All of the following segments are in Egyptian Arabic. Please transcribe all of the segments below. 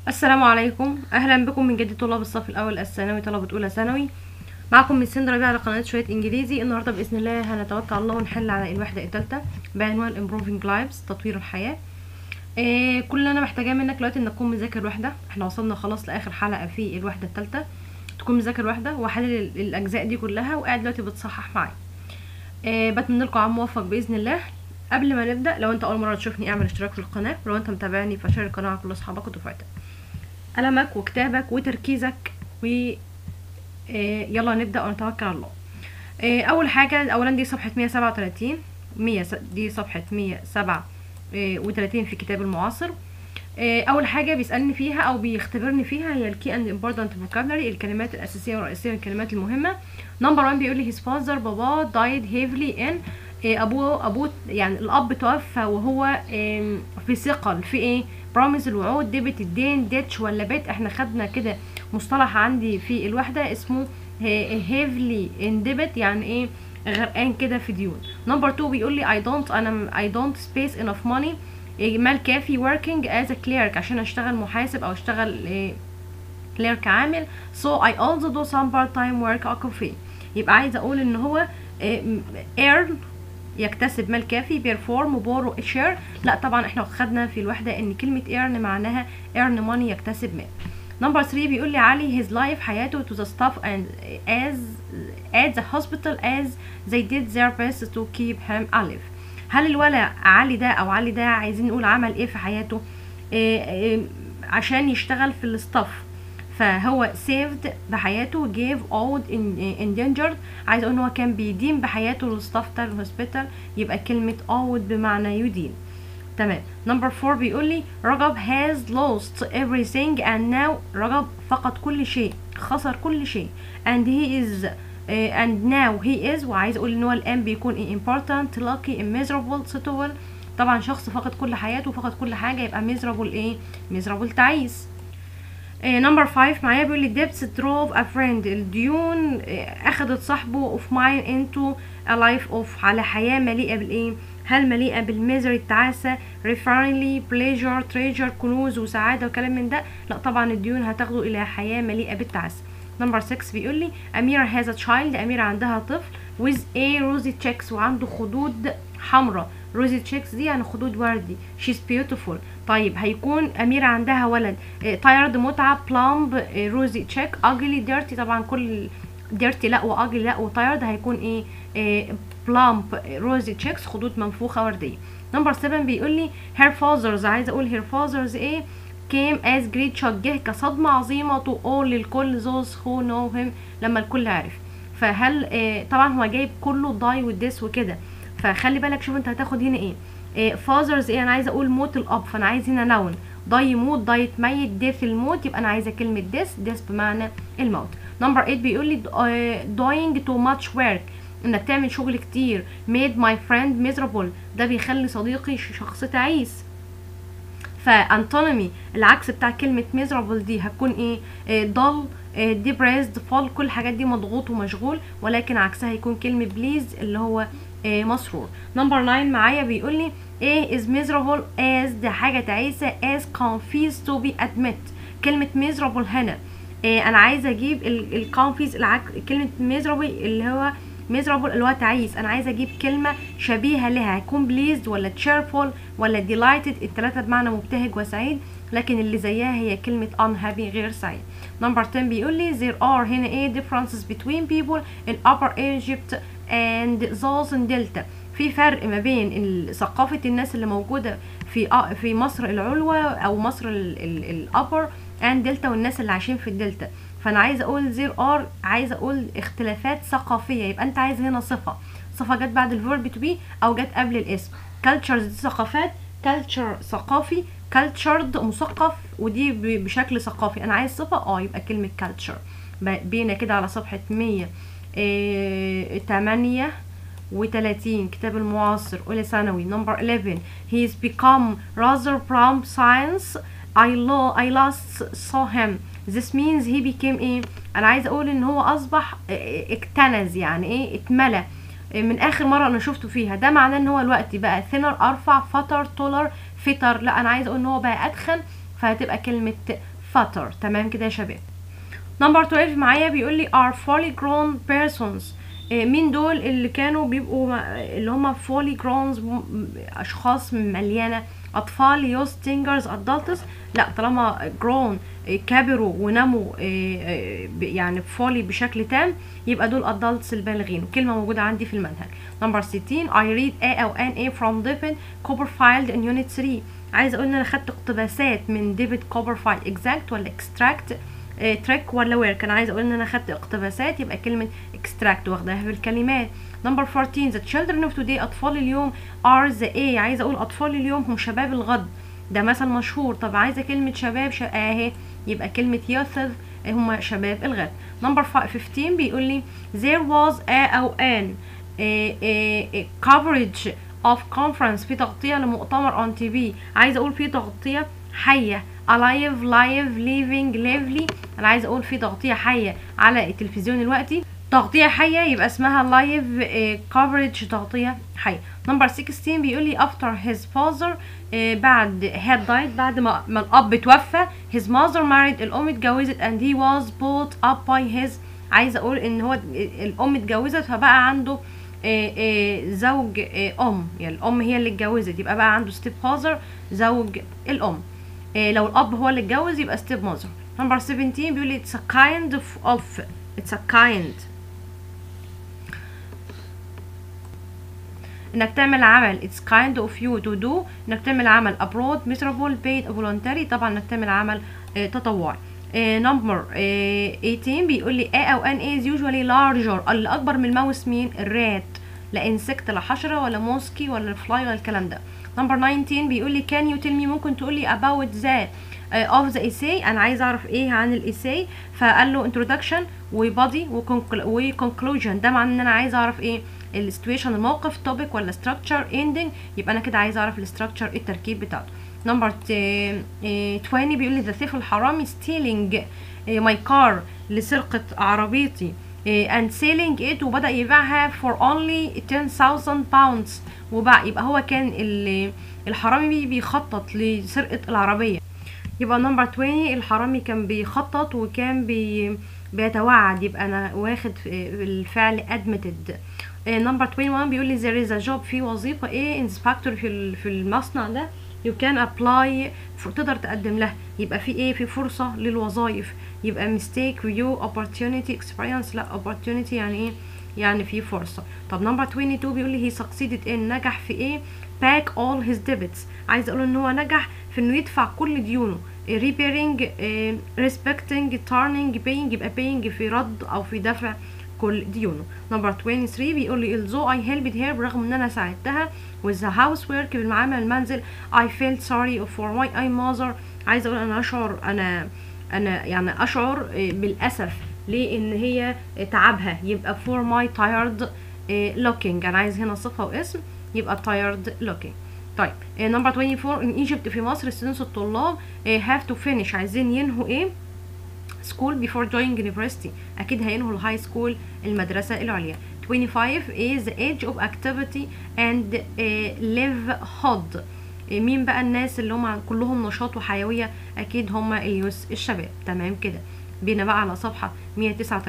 السلام عليكم اهلا بكم من جديد طلاب الصف الاول الثانوي طلبه اولى ثانوي معكم من سند ربيع على قناه شويه انجليزي النهارده باذن الله هنتوكل على الله ونحل على الوحده الثالثه بعنوان improving lives تطوير الحياه إيه كل اللي انا محتاجاه منك دلوقتي انك تكون مذاكر الوحده احنا وصلنا خلاص لاخر حلقه في الوحده الثالثه تكون مذاكر الوحده وحلل ال- الاجزاء دي كلها وقاعد دلوقتي بتصحح معايا إيه بتمنى لكم عام موفق باذن الله قبل ما نبدا لو انت اول مره تشوفني اعمل اشتراك في القناه ولو انت متابعني فشارك القناه مع كل اصحابك ودفعتك قلمك وكتابك وتركيزك و آه، يلا نبدا ونتوكل على الله آه، اول حاجه اولا دي صفحه 137 100 س- دي صفحه 137 في كتاب المعاصر آه، اول حاجه بيسالني فيها او بيختبرني فيها هي الكي اند امبورتنت فوكابلري الكلمات الاساسيه والرئيسيه الكلمات المهمه نمبر 1 بيقول لي his father بابا died heavily in آه، ابوه ابوه يعني الاب توفى وهو آم، في ثقل في ايه برامز الوعود ديبت الدين ديتش ولا بيت احنا خدنا كده مصطلح عندي في الوحده اسمه هيفلي ان ديبت يعني ايه غرقان كده في ديون نمبر 2 بيقول لي I don't انا I don't space enough money إيه، مال كافي working as a clerk عشان اشتغل محاسب او اشتغل إيه كليرك عامل so I also do some part time work at cafe يبقى عايزه اقول ان هو إيه، م- earn يكتسب مال كافي بيرفورم بورو شير لا طبعا احنا خدنا في الوحده ان كلمه earn معناها earn money يكتسب مال نمبر 3 بيقول لي علي his life حياته to the staff and as at the hospital as they did their best to keep him alive هل الولد علي ده او علي ده عايزين نقول عمل ايه في حياته إيه إيه عشان يشتغل في الستاف فهو saved بحياته gave out in, in danger عايز اقول ان هو كان بيدين بحياته للستاف بتاع الهوسبيتال يبقى كلمة out بمعنى يدين تمام نمبر 4 بيقول لي رجب has lost everything and now رجب فقد كل شيء خسر كل شيء and he is uh, and now he is وعايز اقول ان هو الان بيكون ايه important lucky miserable suitable طبعا شخص فقد كل حياته فقد كل حاجه يبقى miserable ايه miserable تعيس نمبر 5 معايا بيقول لي debts drove a friend الديون آه، اخدت صاحبه of mine into a life of على حياة مليئة بالايه هل مليئة بالميزري التعاسة refinely pleasure treasure كنوز وسعادة وكلام من ده لا طبعا الديون هتاخده الى حياة مليئة بالتعاسة نمبر 6 بيقول لي أميرة has a child أميرة عندها طفل with a rosy cheeks وعنده خدود حمراء روزي تشيكس دي يعني خدود وردي she's beautiful طيب هيكون أميرة عندها ولد تايرد متعب بلامب روزي تشيك اجلي ديرتي طبعا كل ديرتي لا واجلي لا وتايرد هيكون ايه بلامب روزي تشيكس خدود منفوخة وردية نمبر 7 بيقول لي her fathers عايزة اقول her fathers ايه came as great shock جه كصدمة عظيمة to all للكل those who know him لما الكل عرف فهل آه طبعا هو جايب كله داي والديس وكده فخلي بالك شوف انت هتاخد هنا ايه, إيه فازرز ايه انا عايزه اقول موت الاب فانا عايز هنا نون داي يموت داي يتميت ديث الموت يبقى انا عايزه كلمه ديث ديث بمعنى الموت نمبر 8 بيقول لي doing too much work انك تعمل شغل كتير made my friend miserable ده بيخلي صديقي شخص تعيس فانتونيمي العكس بتاع كلمة miserable دي هتكون ايه آه، dull آه، depressed full كل الحاجات دي مضغوط ومشغول ولكن عكسها هيكون كلمة please اللي هو آه، مسرور نمبر 9 معايا بيقول لي ايه is miserable as ده حاجة تعيسة as confused to be admit كلمة miserable هنا إيه انا عايزه اجيب الكونفيز العكس كلمه miserable اللي هو miserable اللي هو تعيس انا عايزه اجيب كلمه شبيهه لها هيكون pleased ولا cheerful ولا delighted الثلاثه بمعنى مبتهج وسعيد لكن اللي زيها هي كلمه unhappy غير سعيد نمبر 10 بيقول لي there are هنا ايه differences between people in upper Egypt and those in delta في فرق ما بين ال- ثقافة الناس اللي موجودة في آ- في مصر العلوى أو مصر الأبر and دلتا والناس اللي عايشين في الدلتا فأنا عايزة أقول زير ار عايزة أقول اختلافات ثقافية يبقى أنت عايز هنا صفة صفة جت بعد الفيرب تو بي أو جت قبل الاسم cultures دي ثقافات culture ثقافي cultured مثقف ودي ب- بشكل ثقافي أنا عايز صفة اه يبقى كلمة culture ب- بينا كده على صفحة 100 إيه 8 و30 كتاب المعاصر أولى ثانوي نمبر 11 he has become rather prompt science I, lo I last saw him this means he became ايه انا عايزه اقول ان هو اصبح اه، اكتنز يعني ايه اتملى اه، من اخر مره انا شفته فيها ده معناه ان هو الوقت بقى thinner ارفع فتر taller fitter لا انا عايزه اقول ان هو بقى اتخن فهتبقى كلمه fatter تمام كده يا شباب نمبر 12 معايا بيقول لي are fully grown persons إيه مين دول اللي كانوا بيبقوا م- اللي هم fully grown م- اشخاص مليانه اطفال يوز تينجرز adults لا طالما grown إيه كبروا ونموا إيه إيه ب- يعني fully بشكل تام يبقى دول adults البالغين كلمه موجوده عندي في المنهج نمبر 16 I read A او N A from David Copperfield in unit 3 عايزه اقول ان انا خدت اقتباسات من ديفيد كوبرفايلد exact ولا extract تريك ولا وير كان عايزه اقول ان انا خدت اقتباسات يبقى كلمه extract واخداها بالكلمات نمبر 14 the children of today اطفال اليوم are the a عايزه اقول اطفال اليوم هم شباب الغد ده مثل مشهور طب عايزه كلمه شباب ش... اهي يبقى كلمه youth هم شباب الغد نمبر 15 بيقول لي there was a او an a, a, a coverage of conference في تغطية لمؤتمر on TV عايزة اقول في تغطية حية alive live living lively انا عايزة اقول في تغطية حية على التلفزيون دلوقتي تغطية حية يبقى اسمها live eh, coverage تغطية حية نمبر 16 بيقول لي after his father eh, بعد had died بعد ما, ما الاب توفى his mother married الام اتجوزت and he was brought up by his عايزة اقول ان هو الام اتجوزت فبقى عنده آه، آه، زوج آه، ام يعني الام هي اللي اتجوزت يبقى بقى عنده ستيب فازر زوج الام آه، لو الاب هو اللي اتجوز يبقى ستيب ماذر نمبر 17 بيقول لي it's a kind of, of it's a kind انك تعمل عمل it's kind of you to do انك تعمل عمل abroad miserable paid voluntary طبعا انك تعمل عمل آه، تطوعي نمبر 18 بيقول لي A او N is usually larger اللي اكبر من الماوس مين الرات لا انسكت لا حشره ولا موسكي ولا فلاي ولا الكلام ده نمبر 19 بيقول لي can you tell me ممكن تقول لي about the uh, of the essay انا عايز اعرف ايه عن الايساي فقال له introduction وبادي وكونكلوجن ده معناه ان انا عايز اعرف ايه السيتويشن الموقف توبيك ولا structure ending يبقى انا كده عايز اعرف الستراكشر التركيب بتاعته نمبر 20 بيقول لي ذا ثيف الحرامي stealing ماي كار لسرقة عربيتي and selling it وبدأ يبيعها for only 10,000 pounds وبقى يبقى هو كان ال- الحرامي بي- بيخطط لسرقة العربية يبقى نمبر 20 الحرامي كان بيخطط وكان بي بيتوعد يبقى انا واخد في- الفعل admitted نمبر 21 بيقول لي there is a job في وظيفة ايه انسبكتور في ال- في المصنع ده you can apply for تقدر تقدم لها يبقى في ايه في فرصة للوظائف يبقى mistake view opportunity experience لا opportunity يعني ايه يعني في فرصة طب نمبر 22 بيقول لي he succeeded in نجح في ايه pack all his debits عايز اقول ان هو نجح في انه يدفع كل ديونه repairing eh, respecting turning paying يبقى paying في رد او في دفع كل ديونه نمبر 23 بيقول لي although I helped her برغم ان انا ساعدتها with the housework بالمعامل المنزل I felt sorry for my I mother عايزه اقول انا اشعر انا انا يعني اشعر إيه، بالاسف ليه ان هي تعبها يبقى for my tired إيه، looking انا عايز هنا صفه واسم يبقى tired looking طيب نمبر 24 in Egypt في مصر students الطلاب إيه، have to finish عايزين ينهوا ايه school before joining university اكيد هينهوا الهاي سكول المدرسه العليا 25 is the age of activity and uh, livelihood إيه مين بقى الناس اللي هم كلهم نشاط وحيويه اكيد هم اليوس الشباب تمام كده بينا بقى على صفحه 139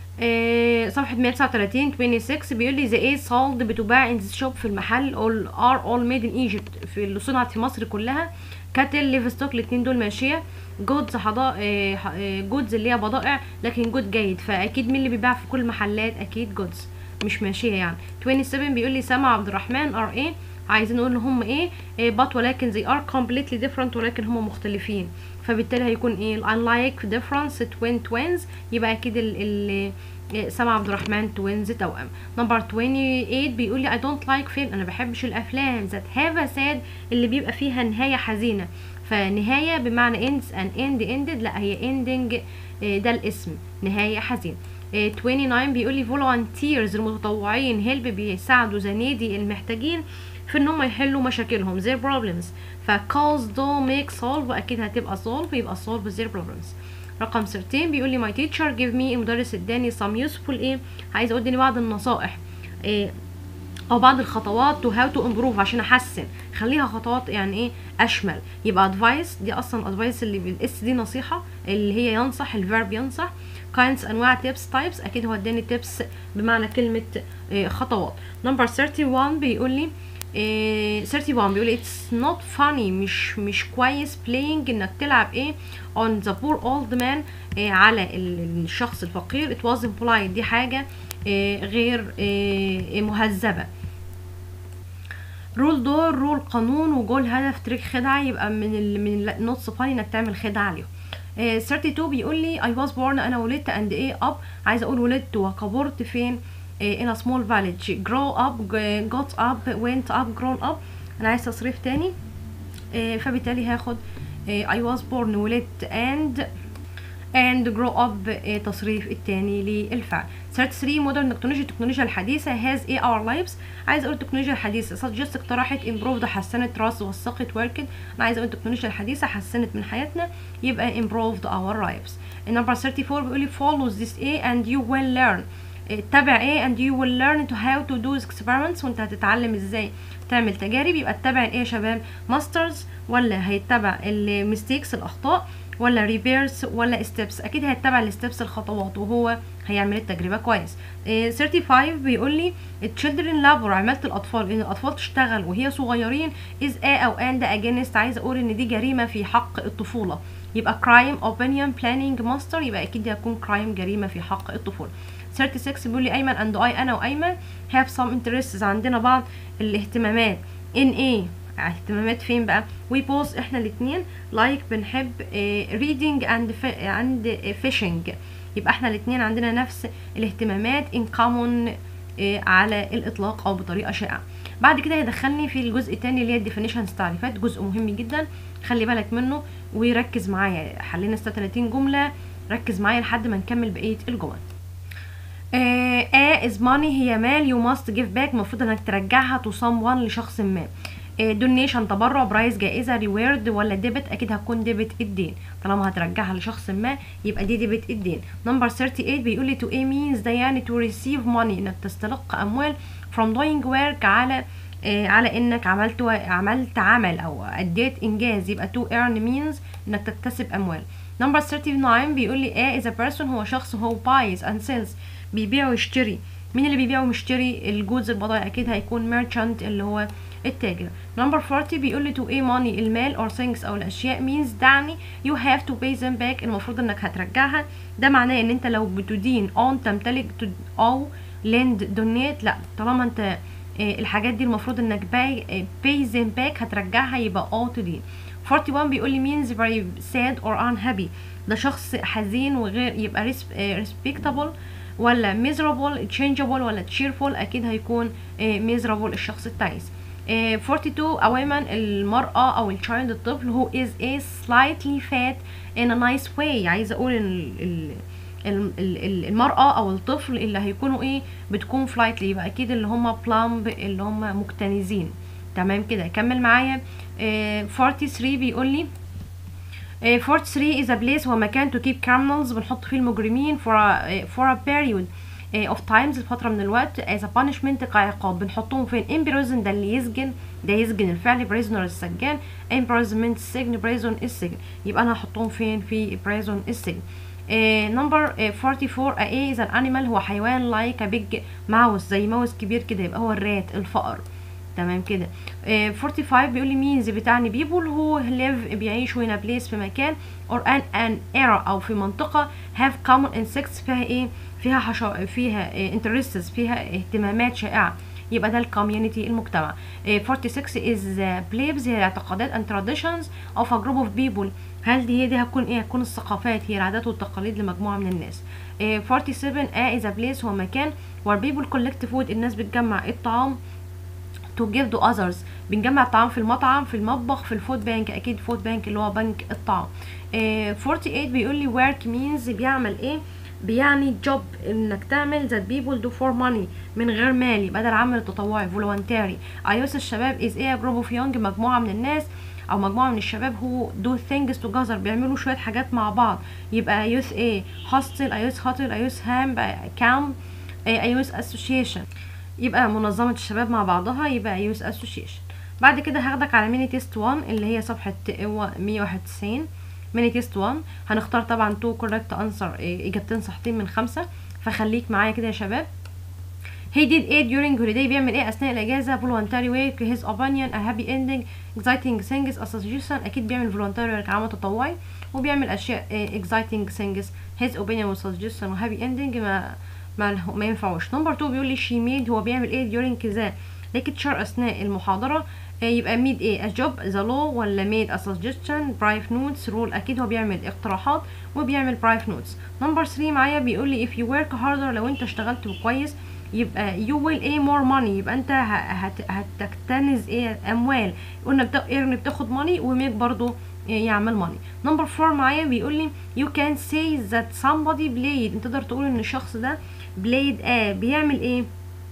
إيه صفحة 139 26 بيقول لي the A sold بتباع in the shop في المحل all are all made in Egypt في اللي صنعت في مصر كلها كاتل ليف ستوك الاتنين دول ماشية جودز حضائق جودز اللي هي بضائع لكن جود جيد فاكيد مين اللي بيباع في كل المحلات اكيد جودز مش ماشية يعني 27 بيقول لي سما عبد الرحمن ار ايه عايزين نقول هم ايه, إيه but ولكن they are completely different ولكن هم مختلفين فبالتالي هيكون ايه unlike difference twin twins يبقى اكيد ال ال إيه، سما عبد الرحمن توينز توأم نمبر 28 بيقول لي I don't like film انا بحبش الافلام that have a sad اللي بيبقى فيها نهاية حزينة فنهاية بمعنى ends and end ended لا هي ending إيه، ده الاسم نهاية حزينة إيه، 29 بيقول لي volunteers المتطوعين هيلب بيساعدوا زنادي المحتاجين في ان هم يحلوا مشاكلهم their problems ف cause do make solve اكيد هتبقى solve يبقى solve their problems رقم 13 بيقول لي my teacher give me المدرس اداني some useful ايه عايز اقول اداني بعض النصائح إيه او بعض الخطوات تو هاو تو امبروف عشان احسن خليها خطوات يعني ايه اشمل يبقى ادفايس دي اصلا ادفايس اللي بالاس دي نصيحه اللي هي ينصح الفيرب ينصح كاينز انواع تيبس تايبس اكيد هو اداني تيبس بمعنى كلمه إيه خطوات نمبر 31 بيقول لي إيه 31 بيقول اتس نوت فاني مش مش كويس playing انك تلعب ايه on the poor old man إيه على الشخص الفقير it wasn't polite دي حاجه إيه غير إيه مهذبه رول دور رول قانون وجول هدف تريك خدعه يبقى من ال من النوتس فاني انك تعمل خدعه عليهم إيه 32 بيقول لي I was born انا ولدت and ايه اب عايزه اقول ولدت وكبرت فين in a small village grow up got up went up grown up انا عايز تصريف تاني فبالتالي هاخد I was born ولدت and and grow up تصريف التاني للفعل 33 modern technology التكنولوجيا الحديثة has a our lives عايز اقول التكنولوجيا الحديثة suggest اقترحت improved حسنت راس وثقت worked انا عايز اقول التكنولوجيا الحديثة حسنت من حياتنا يبقى improved our lives number 34 بيقول لي follows this A and you will learn اتبع ايه and you will learn to how to do experiments وانت هتتعلم ازاي تعمل تجارب يبقى اتبع ايه يا شباب ماسترز ولا هيتبع الميستيكس الاخطاء ولا ريبيرز ولا ستيبس اكيد هيتبع الستيبس الخطوات وهو هيعمل التجربه كويس إيه 35 بيقول لي children labor عماله الاطفال ان الاطفال تشتغل وهي صغيرين is a او and against عايز اقول ان دي جريمه في حق الطفوله يبقى crime opinion planning master يبقى اكيد هيكون crime جريمه في حق الطفوله 36 بيقول لي ايمن اند اي انا وايمن have some interests عندنا بعض الاهتمامات in ايه اهتمامات فين بقى we both احنا الاثنين like بنحب uh, reading and and fishing يبقى احنا الاثنين عندنا نفس الاهتمامات in common uh, على الاطلاق او بطريقه شائعه بعد كده هيدخلني في الجزء الثاني اللي هي الديفينيشنز تعريفات جزء مهم جدا خلي بالك منه وركز معايا حلينا 36 جمله ركز معايا لحد ما نكمل بقيه الجمل A is money هي مال you must give back المفروض انك ترجعها to someone لشخص ما دونيشن تبرع برايز جائزه ريورد ولا ديبت اكيد هتكون ديبت الدين طالما هترجعها لشخص ما يبقى دي ديبت الدين نمبر 38 بيقول لي to a means ده يعني to receive money انك تستلق اموال from doing work على آه على انك عملت عملت عمل او اديت انجاز يبقى to earn means انك تكتسب اموال نمبر 39 بيقول لي A is a person هو شخص هو buys and sells بيبيع ويشتري مين اللي بيبيع ويشتري الجودز البضائع اكيد هيكون ميرشانت اللي هو التاجر نمبر 40 بيقول لي to a money المال or things او الاشياء means دعني you have to pay them back المفروض انك هترجعها ده معناه ان انت لو بتدين on تمتلك او lend donate لا طالما انت الحاجات دي المفروض انك باي pay them back هترجعها يبقى all تدين 41 بيقول لي means very sad or unhappy ده شخص حزين وغير يبقى respectable ولا miserable changeable ولا cheerful اكيد هيكون miserable الشخص التعيس 42 أوامن المرأة أو الشايلد الطفل هو is a slightly fat in a nice way عايزة أقول إن المرأة أو الطفل اللي هيكونوا إيه بتكون flightly يبقى أكيد اللي هما plump اللي هما مكتنزين تمام كده كمل معايا 43 بيقول لي 43 is a place هو مكان to keep criminals بنحط فيه المجرمين for a, for a period of times لفترة من الوقت as a punishment كعقاب بنحطهم فين in prison ده اللي يسجن ده يسجن الفعل prisoner السجان imprisonment السجن prison السجن يبقى انا هحطهم فين في prison السجن نمبر uh, 44 a A is an animal هو حيوان like a big mouse زي ماوس كبير كده يبقى هو الرات الفأر تمام كده uh, 45 بيقول لي مينز بتعني people who live بيعيشوا هنا place في مكان or an an area او في منطقة have common insects فيها ايه فيها حشا فيها interests فيها اهتمامات شائعة يبقى ده الكوميونتي المجتمع 46 is beliefs هي اعتقادات and traditions of a group of people هل دي هي دي هتكون ايه هتكون الثقافات هي العادات والتقاليد لمجموعة من الناس 47 a is a place هو مكان where people collect food الناس بتجمع الطعام to give to others بنجمع الطعام في المطعم في المطبخ في الفود بانك اكيد فود بانك اللي هو بنك الطعام 48 بيقول لي work means بيعمل ايه بيعني جوب انك تعمل that people do for money من غير مال يبقى ده العمل التطوعي voluntary ايوس الشباب is ايه جروب اوف يونج مجموعه من الناس او مجموعه من الشباب هو do things together بيعملوا شويه حاجات مع بعض يبقى ايوس ايه hostel ايوس hotel ايوس هام كام ايوس association يبقى منظمة الشباب مع بعضها يبقى يوز اسوشيشن بعد كده هاخدك على ميني تيست 1 اللي هي صفحة 191 ميني تيست 1 هنختار طبعا تو كوركت انسر اجابتين صحيحتين من خمسة فخليك معايا كده يا شباب he did a during holiday بيعمل ايه اثناء الاجازه voluntary work his opinion a happy ending exciting things a suggestion اكيد بيعمل voluntary work عمل تطوعي وبيعمل اشياء eh, exciting things his opinion و suggestion و happy ending ما ما, ما ينفعوش نمبر 2 بيقول لي she made هو بيعمل ايه during كذا lecture اثناء المحاضره eh, يبقى made ايه a job the law ولا made a suggestion brief notes rule اكيد هو بيعمل اقتراحات وبيعمل brief notes نمبر 3 معايا بيقول لي if you work harder لو انت اشتغلت كويس يبقى you will ايه more money يبقى انت ه- هت هتكتنز ايه اموال قلنا بتا... ايرن بتاخد money وميك برضو إيه يعمل money نمبر 4 معايا بيقول لي you can say that somebody played انت تقدر تقول ان الشخص ده played اه بيعمل ايه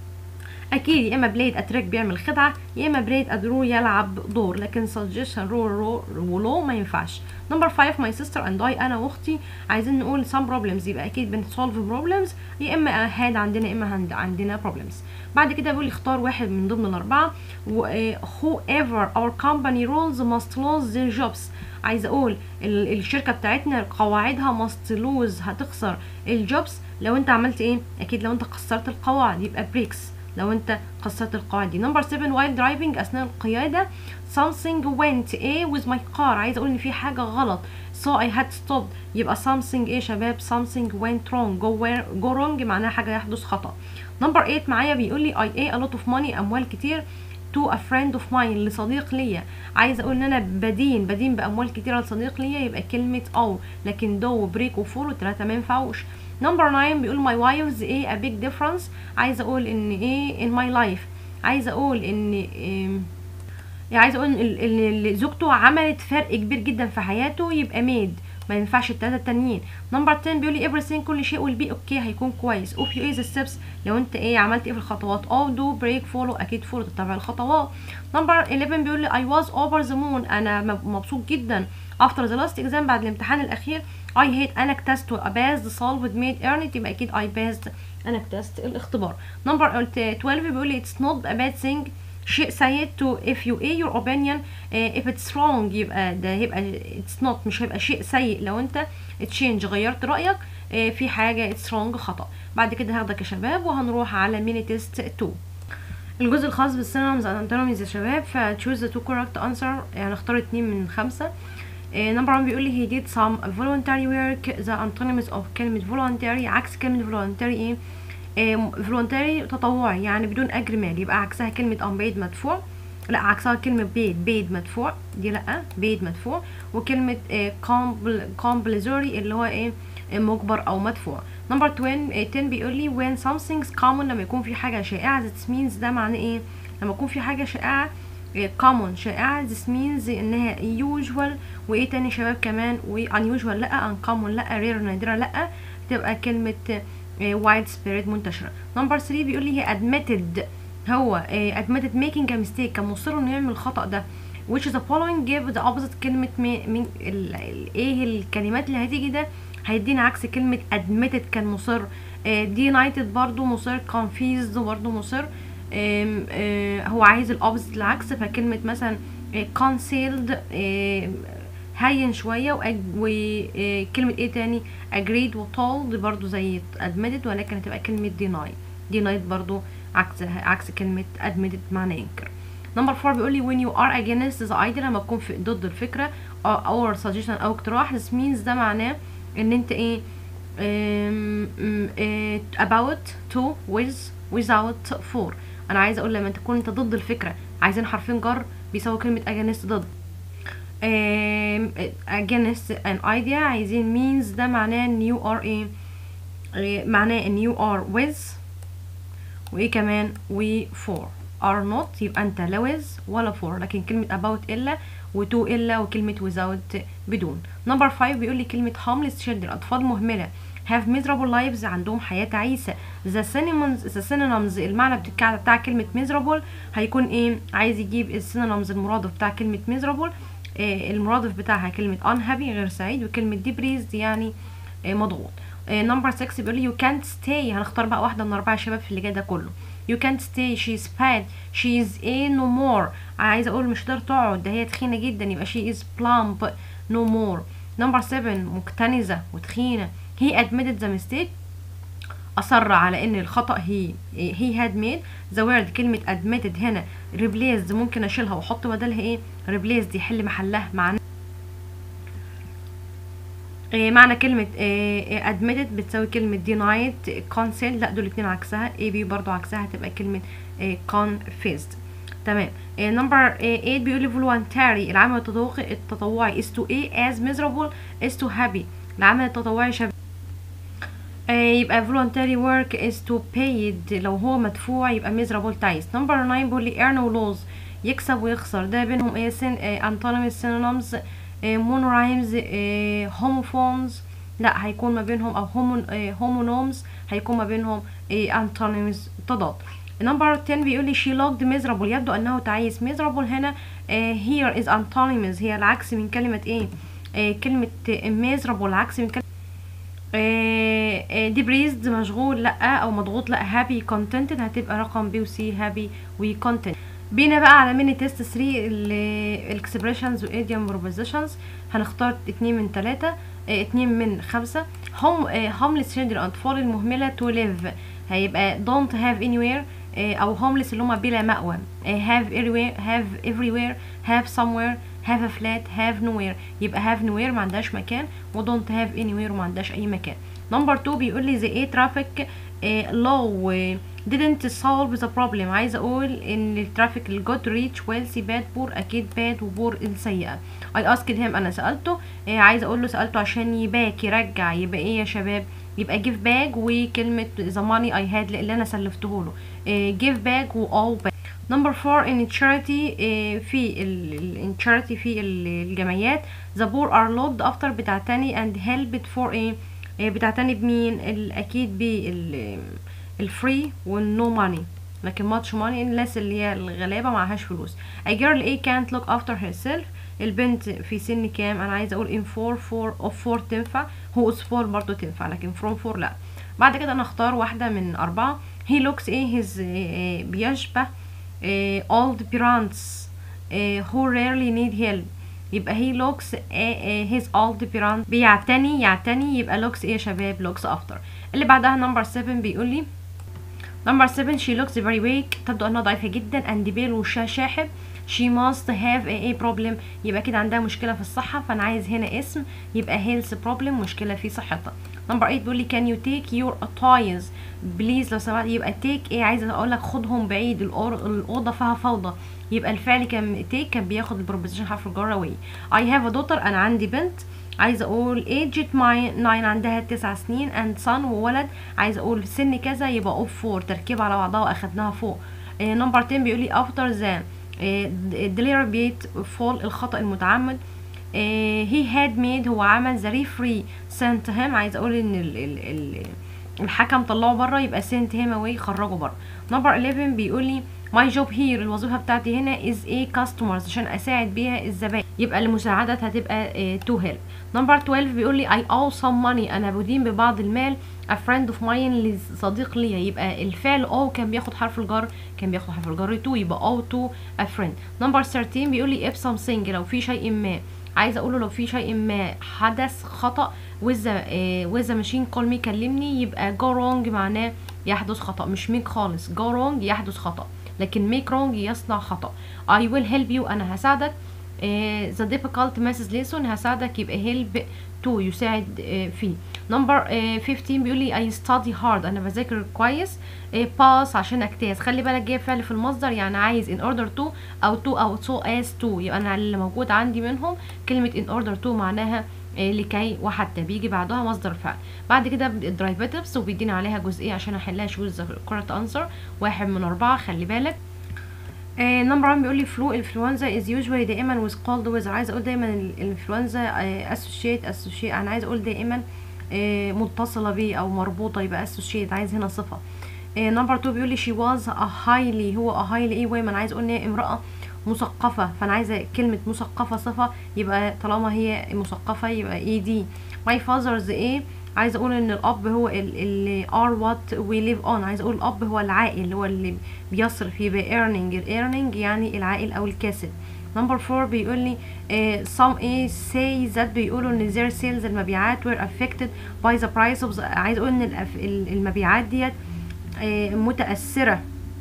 اكيد يا اما بليد اتراك بيعمل خدعه يا اما بليد ادرو يلعب دور لكن سجشن رو رو ولو ما ينفعش نمبر 5 ماي سيستر اند اي انا واختي عايزين نقول some problems يبقى اكيد بنسولف problems يا اما هاد عندنا يا اما هند- عندنا problems بعد كده بيقول لي اختار واحد من ضمن الاربعه و آه، whoever our company rules must lose their jobs عايزه اقول ال- الشركه بتاعتنا قواعدها must lose هتخسر الجوبس لو انت عملت ايه اكيد لو انت كسرت القواعد يبقى بريكس لو انت كسرت القواعد دي نمبر 7 وايل درايفنج اثناء القياده something went ايه with my car عايزه اقول ان في حاجه غلط so I had stopped يبقى something ايه يا شباب something went wrong go, where, go wrong معناها حاجه يحدث خطا نمبر 8 معايا بيقول لي I ate a lot of money اموال كتير to a friend of mine لصديق ليا عايزه اقول ان انا بدين بدين باموال كتيره لصديق ليا يبقى كلمه او لكن دو وبريك وفور والتلاته ما ينفعوش نمبر 9 بيقول my wives ايه a big difference عايزه اقول ان ايه in my life عايزه اقول ان إيه يعني عايزه اقول ان ال- ان ال- زوجته عملت فرق كبير جدا في حياته يبقى ميد ما ينفعش التلاته التانيين نمبر 10 بيقول لي everything كل شيء will be اوكي هيكون كويس اوف يو ايه steps لو انت ايه عملت ايه في الخطوات او دو بريك فولو اكيد فولو تتبع الخطوات نمبر 11 بيقول لي I was over the moon انا م- مبسوط جدا after the last exam بعد الامتحان الاخير I hate انا اكتست passed solved made earned يبقى اكيد I passed انا اكتست الاختبار نمبر 12 بيقول لي it's not a bad thing شيء سيء to if you a your opinion uh, if it's wrong يبقى ده هيبقى it's not مش هيبقى شيء سيء لو انت تشينج غيرت رأيك uh, في حاجة it's wrong خطأ بعد كده هاخدك يا شباب وهنروح على ميني تيست 2 الجزء الخاص بالسينونيمز and antonyms يا شباب ف choose the two correct answer يعني اختار اتنين من خمسة نمبر 1 بيقول لي he did some voluntary work the antonyms of كلمة voluntary عكس كلمة voluntary ايه فولونتاري تطوعي يعني بدون اجر مالي يبقى عكسها كلمه unpaid مدفوع لا عكسها كلمة paid paid مدفوع دي لا paid مدفوع وكلمة compulsory اللي هو ايه آه، مجبر او مدفوع نمبر 10 بيقول لي when something's common لما يكون في حاجة شائعة that means ده معناه ايه لما يكون في حاجة شائعة آه، common شائعة this means انها usual وايه تاني شباب كمان و unusual لا uncommon لا rare نادرة لا تبقى كلمة وايد سبيريت منتشرة نمبر 3 بيقول لي هي admitted هو آه، admitted making a mistake كان مصر انه يعمل الخطأ ده which the following give the opposite كلمة مي من ال ال ايه الكلمات اللي هتيجي ده هيدينا عكس كلمة admitted كان مصر آه، denied برضو مصر confused برضو مصر آم، آه، هو عايز الأوبزيت العكس فكلمة مثلا آه، concealed آه، هين شوية وأج- وكلمة ايه تاني agreed و told برضو زي admitted ولكن هتبقى كلمة deny denied برضو عكس عكس كلمة admitted معنى ينكر نمبر 4 بيقول لي when you are against the idea لما تكون في ضد الفكرة او suggestion او اقتراح this means ده معناه ان انت ايه أم- أم- إيه about to with without for انا عايزه اقول لما تكون انت ضد الفكره عايزين حرفين جر بيساوي كلمه against ضد um, against an idea عايزين means ده معناه ان you are ايه إيه، معناه ان you are with وايه كمان و for are not يبقى انت لا with ولا for لكن كلمة about الا و to الا وكلمة without بدون نمبر 5 بيقول لي كلمة harmless children اطفال مهملة have miserable lives عندهم حياة تعيسة the synonyms the synonyms المعنى بتاع بتاع كلمة miserable هيكون ايه عايز يجيب السينونيمز المرادف بتاع كلمة miserable آه، المرادف بتاعها كلمة unhappy غير سعيد وكلمة depressed يعني آه، مضغوط نمبر 6 بيقول لي you can't stay هنختار بقى واحدة من أربعة شباب في اللي جاي ده كله you can't stay she is fat she is a no more عايزه اقول مش هتقدر تقعد ده هي تخينه جدا يبقى she is plump no more number 7 مكتنزه وتخينه he admitted the mistake اصر على ان الخطا هي he had made the word كلمه admitted هنا replaced ممكن اشيلها واحط بدلها ايه replaced يحل محلها معنى إيه معنى كلمة إيه admitted بتساوي كلمة denied consent لا دول الاتنين عكسها A B برضو عكسها هتبقى كلمة إيه confessed تمام نمبر 8 بيقول لي voluntary العمل التطوعي التطوعي is to A as miserable is to happy العمل التطوعي شبه يبقى voluntary work is to paid لو هو مدفوع يبقى miserable تعيس نمبر 9 بيقول لي earn و lose يكسب ويخسر ده بينهم ايه سن antonyms synonyms مونورايمز هوموفونز لا هيكون ما بينهم او هومونومز هيكون ما بينهم انتونيمز تضاد نمبر 10 بيقول لي she looked miserable يبدو انه تعيس miserable هنا here is antonyms هي العكس من كلمة ايه كلمة miserable عكس من كلمة depressed مشغول لا او مضغوط لا happy contented هتبقى رقم بي وسي happy و content بينا بقى على ميني تيست 3 الاكسبريشنز وايديوم بروبوزيشنز هنختار اتنين من تلاتة اه اتنين من خمسة هم هومليس children اطفال المهملة to live هيبقى don't have anywhere اه او homeless اللي هما بلا مأوى اه have everywhere have everywhere have somewhere have a flat have nowhere يبقى have nowhere ما عندهاش مكان و don't have anywhere وما عندهاش اي مكان نمبر 2 بيقول لي the air traffic law didn't solve the problem عايزه اقول ان الترافيك الجود ريتش wealthy باد بور اكيد باد وبور السيئه I asked him انا سالته إيه عايزه اقول له سالته عشان يباك يرجع يبقى ايه يا شباب يبقى give back وكلمه the money I had اللي انا سلفته له إيه give back و all back نمبر 4 in charity إيه في ال in charity في الجمعيات the poor are looked after بتعتني and helped for ايه بتعتني بمين اكيد بال الفري والنو ماني لكن ماتش ماني الناس اللي هي الغلابه معهاش فلوس a girl A can't look after herself البنت في سن كام انا عايزه اقول in 4 4 of 4 تنفع هو is 4 برضو تنفع لكن from 4 لا بعد كده انا اختار واحده من اربعه he looks ايه his إيه بيشبه إيه old parents إيه who rarely need help يبقى he looks his old parents بيعتني يعتني يبقى looks ايه يا شباب looks after اللي بعدها نمبر 7 بيقول لي نمبر 7 she looks very weak تبدو انها ضعيفه جدا and pale وشها شاحب she must have a, a problem يبقى كده عندها مشكله في الصحه فانا عايز هنا اسم يبقى health problem مشكله في صحتها نمبر 8 بيقول لي can you take your toys بليز لو سمحت يبقى take ايه عايزه اقول لك خدهم بعيد الاوضه فيها فوضى يبقى الفعل كان take كان بياخد البروبوزيشن حرف الجر away I have a daughter انا عندي بنت عايزه اقول aged my 9 عندها 9 سنين and son وولد عايزه اقول سن كذا يبقى اوف 4 تركيب على بعضها واخدناها فوق نمبر 10 بيقول لي after the deliberate fall الخطا المتعمد he had made هو عمل the referee sent him عايزه اقول ان ال ال ال الحكم طلعه بره يبقى sent him away خرجه بره نمبر 11 بيقول لي my job here الوظيفة بتاعتي هنا is a customers عشان اساعد بيها الزبائن يبقى المساعدة هتبقى uh, to help نمبر 12 بيقول لي I owe some money انا بدين ببعض المال a friend of mine لصديق ليا يبقى الفعل owe كان بياخد حرف الجر كان بياخد حرف الجر to يبقى owe to a friend نمبر 13 بيقول لي if something لو في شيء ما عايزه اقوله لو في شيء ما حدث خطا وذا وذا ماشين كول مي كلمني يبقى جو رونج معناه يحدث خطا مش ميك خالص جو رونج يحدث خطا لكن ميك رونج يصنع خطا I will help you انا هساعدك ذا ديفيكالت ماسز ليسون هساعدك يبقى هيلب تو يساعد uh, فيه نمبر uh, 15 بيقول لي I study hard انا بذاكر كويس باس uh, عشان اجتاز خلي بالك جايب فعل في المصدر يعني عايز in order to او to او so as to يبقى انا اللي موجود عندي منهم كلمه in order to معناها لكي وحتى بيجي بعدها مصدر فعل بعد كده الدرايفاتيفز وبيدينا عليها جزئيه عشان احلها شوز كورت انسر واحد من اربعه خلي بالك نمبر 1 بيقول لي فلو انفلونزا از يوجوالي دائما ويز كولد ويزر عايزه اقول دايما الانفلونزا اسوشيت اسوشيت انا عايزه اقول دائما متصله بيه او مربوطه يبقى اسوشيت عايز هنا صفه نمبر 2 بيقول لي شي واز ا هايلي هو ا هايلي ايه واي ما انا عايزه اقول ان هي امراه مثقفه فانا عايزه كلمه مثقفه صفه يبقى طالما هي مثقفه يبقى اي دي ماي فازرز ايه عايز اقول ان الاب هو اللي ار وات وي ليف اون عايز اقول الاب هو العائل اللي هو اللي بيصرف يبقى earning earning يعني العائل او الكاسب نمبر 4 بيقول لي uh, some a say that بيقولوا ان their sales المبيعات were affected by the price of the عايز اقول ان الأف- المبيعات ديت uh, متأثرة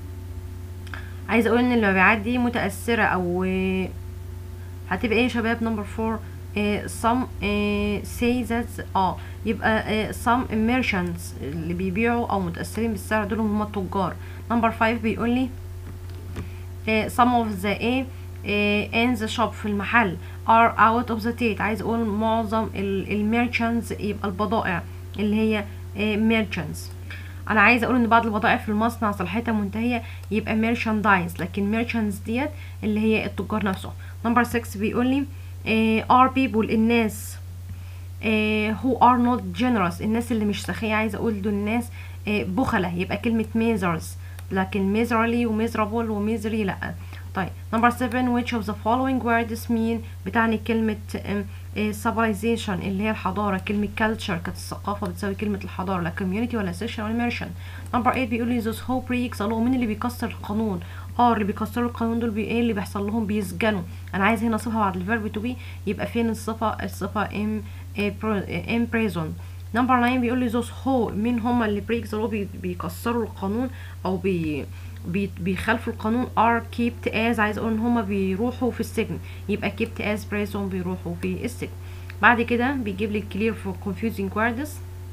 عايز اقول ان المبيعات دي متأثرة او uh, هتبقى ايه يا شباب نمبر 4 uh, some uh, say that اه يبقى uh, some merchants اللي بيبيعوا او متأثرين بالسعر دول هم التجار نمبر 5 بيقول لي uh, some of the a uh, in the shop في المحل are out of the date عايز اقول معظم الميرشنتس يبقى البضائع اللي هي uh, merchants انا عايز اقول ان بعض البضائع في المصنع صلاحيتها منتهيه يبقى merchandise لكن merchants ديت اللي هي التجار نفسهم نمبر 6 بيقول لي uh, are people الناس uh, who are not generous الناس اللي مش سخية عايز اقول دول الناس uh, بخلة يبقى كلمة misers لكن miserly و miserable و misery لا طيب نمبر 7 which of the following words mean بتعني كلمة um, uh, civilization اللي هي الحضارة كلمة culture كانت الثقافة بتساوي كلمة الحضارة لا community ولا section ولا immersion نمبر 8 بيقول لي those who break the law مين اللي بيكسر القانون اه اللي بيكسروا القانون دول بي ايه اللي بيحصل لهم بيسجنوا انا عايز هنا صفة بعد الفيرب تو بي يبقى فين الصفة الصفة ام ام prison نمبر 9 بيقول لي those who مين هم اللي break the law بي بيكسروا القانون او بي بي بيخالفوا القانون are kept as عايز اقول ان هما بيروحوا في السجن يبقى kept as prison بيروحوا في السجن بعد كده بيجيب لي clear for confusing words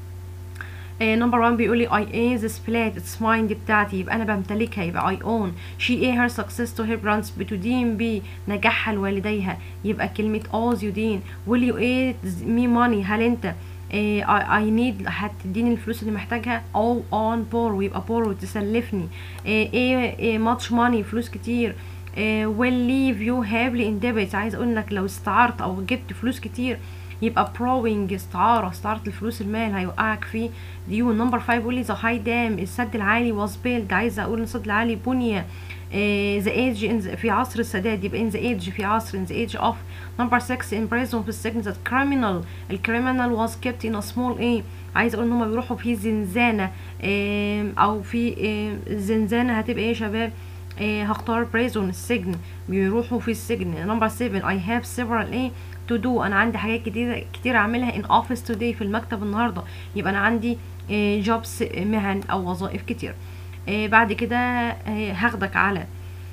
نمبر 1 بيقول لي I own this plate it's mine دي بتاعتي يبقى انا بمتلكها يبقى I own she a her success to her parents بتدين بنجاحها لوالديها يبقى كلمة alls يدين will you aid me money هل انت إيه I need هتديني الفلوس اللي محتاجها all on borrow يبقى borrow تسلفني ايه ايه much money فلوس كتير إيه will leave you heavily in debt عايز اقول لك لو استعرت او جبت فلوس كتير يبقى borrowing استعارة استعارة الفلوس المال هيوقعك في ديون نمبر 5 بيقول لي the high dam السد العالي was built عايزة اقول ان السد العالي بني ذا ايج في عصر السداد يبقى in the age في عصر in the age of number 6 in prison في السجن that criminal الكريمنال was kept in a small a عايز اقول ان هم بيروحوا في زنزانة او في زنزانة هتبقى ايه يا شباب إيه هختار بريزون السجن بيروحوا في السجن نمبر 7 I have several ايه to do انا عندي حاجات كتير كتير اعملها in office today في المكتب النهارده يبقى انا عندي إيه جوبس مهن او وظائف كتير إيه بعد كده إيه هاخدك على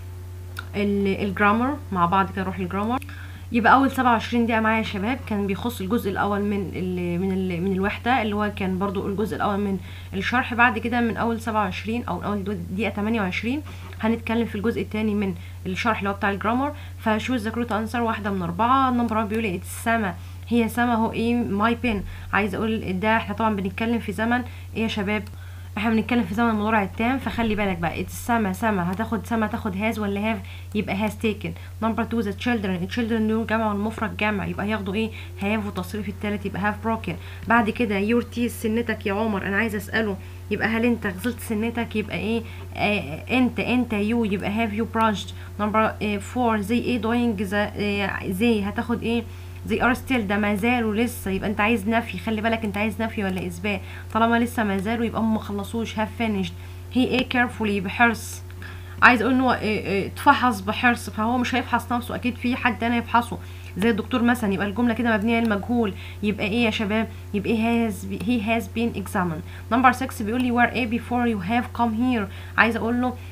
الجرامر مع بعض كده نروح الجرامر يبقى اول 27 دقيقه معايا يا شباب كان بيخص الجزء الاول من ال من ال من الوحده اللي هو كان برضو الجزء الاول من الشرح بعد كده من اول 27 او من اول دقيقه 28 هنتكلم في الجزء الثاني من الشرح اللي هو بتاع الجرامر فشوز ذا كروت انسر واحده من اربعه نمبر 1 بيقول السما هي سما هو ايه ماي بين عايز اقول ده احنا طبعا بنتكلم في زمن ايه يا شباب احنا بنتكلم في زمن المضارع التام فخلي بالك بقى السما سما هتاخد سما تاخد هاز ولا هاف يبقى هاز تيكن نمبر 2 ذا تشيلدرن التشيلدرن دول جمع والمفرد جمع يبقى هياخدوا ايه هاف والتصريف الثالث يبقى هاف بروكن بعد كده يور تيز سنتك يا عمر انا عايزه اساله يبقى هل انت غسلت سنتك يبقى ايه آه انت انت يو يبقى هاف يو برانشد نمبر 4 زي ايه دوينج زي هتاخد ايه زي ار ستيل ده ما زالوا لسه يبقى انت عايز نفي خلي بالك انت عايز نفي ولا اثبات طالما لسه ما زالوا يبقى هم ما خلصوش هاف فينيشد هي ايه كيرفولي بحرص عايز اقول ان هو اتفحص بحرص فهو مش هيفحص نفسه اكيد في حد تاني يفحصه زي الدكتور مثلا يبقى الجمله كده مبنيه للمجهول يبقى ايه يا شباب يبقى هاز هي هاز بين examined نمبر 6 بيقول لي where a before you have come here عايز اقول له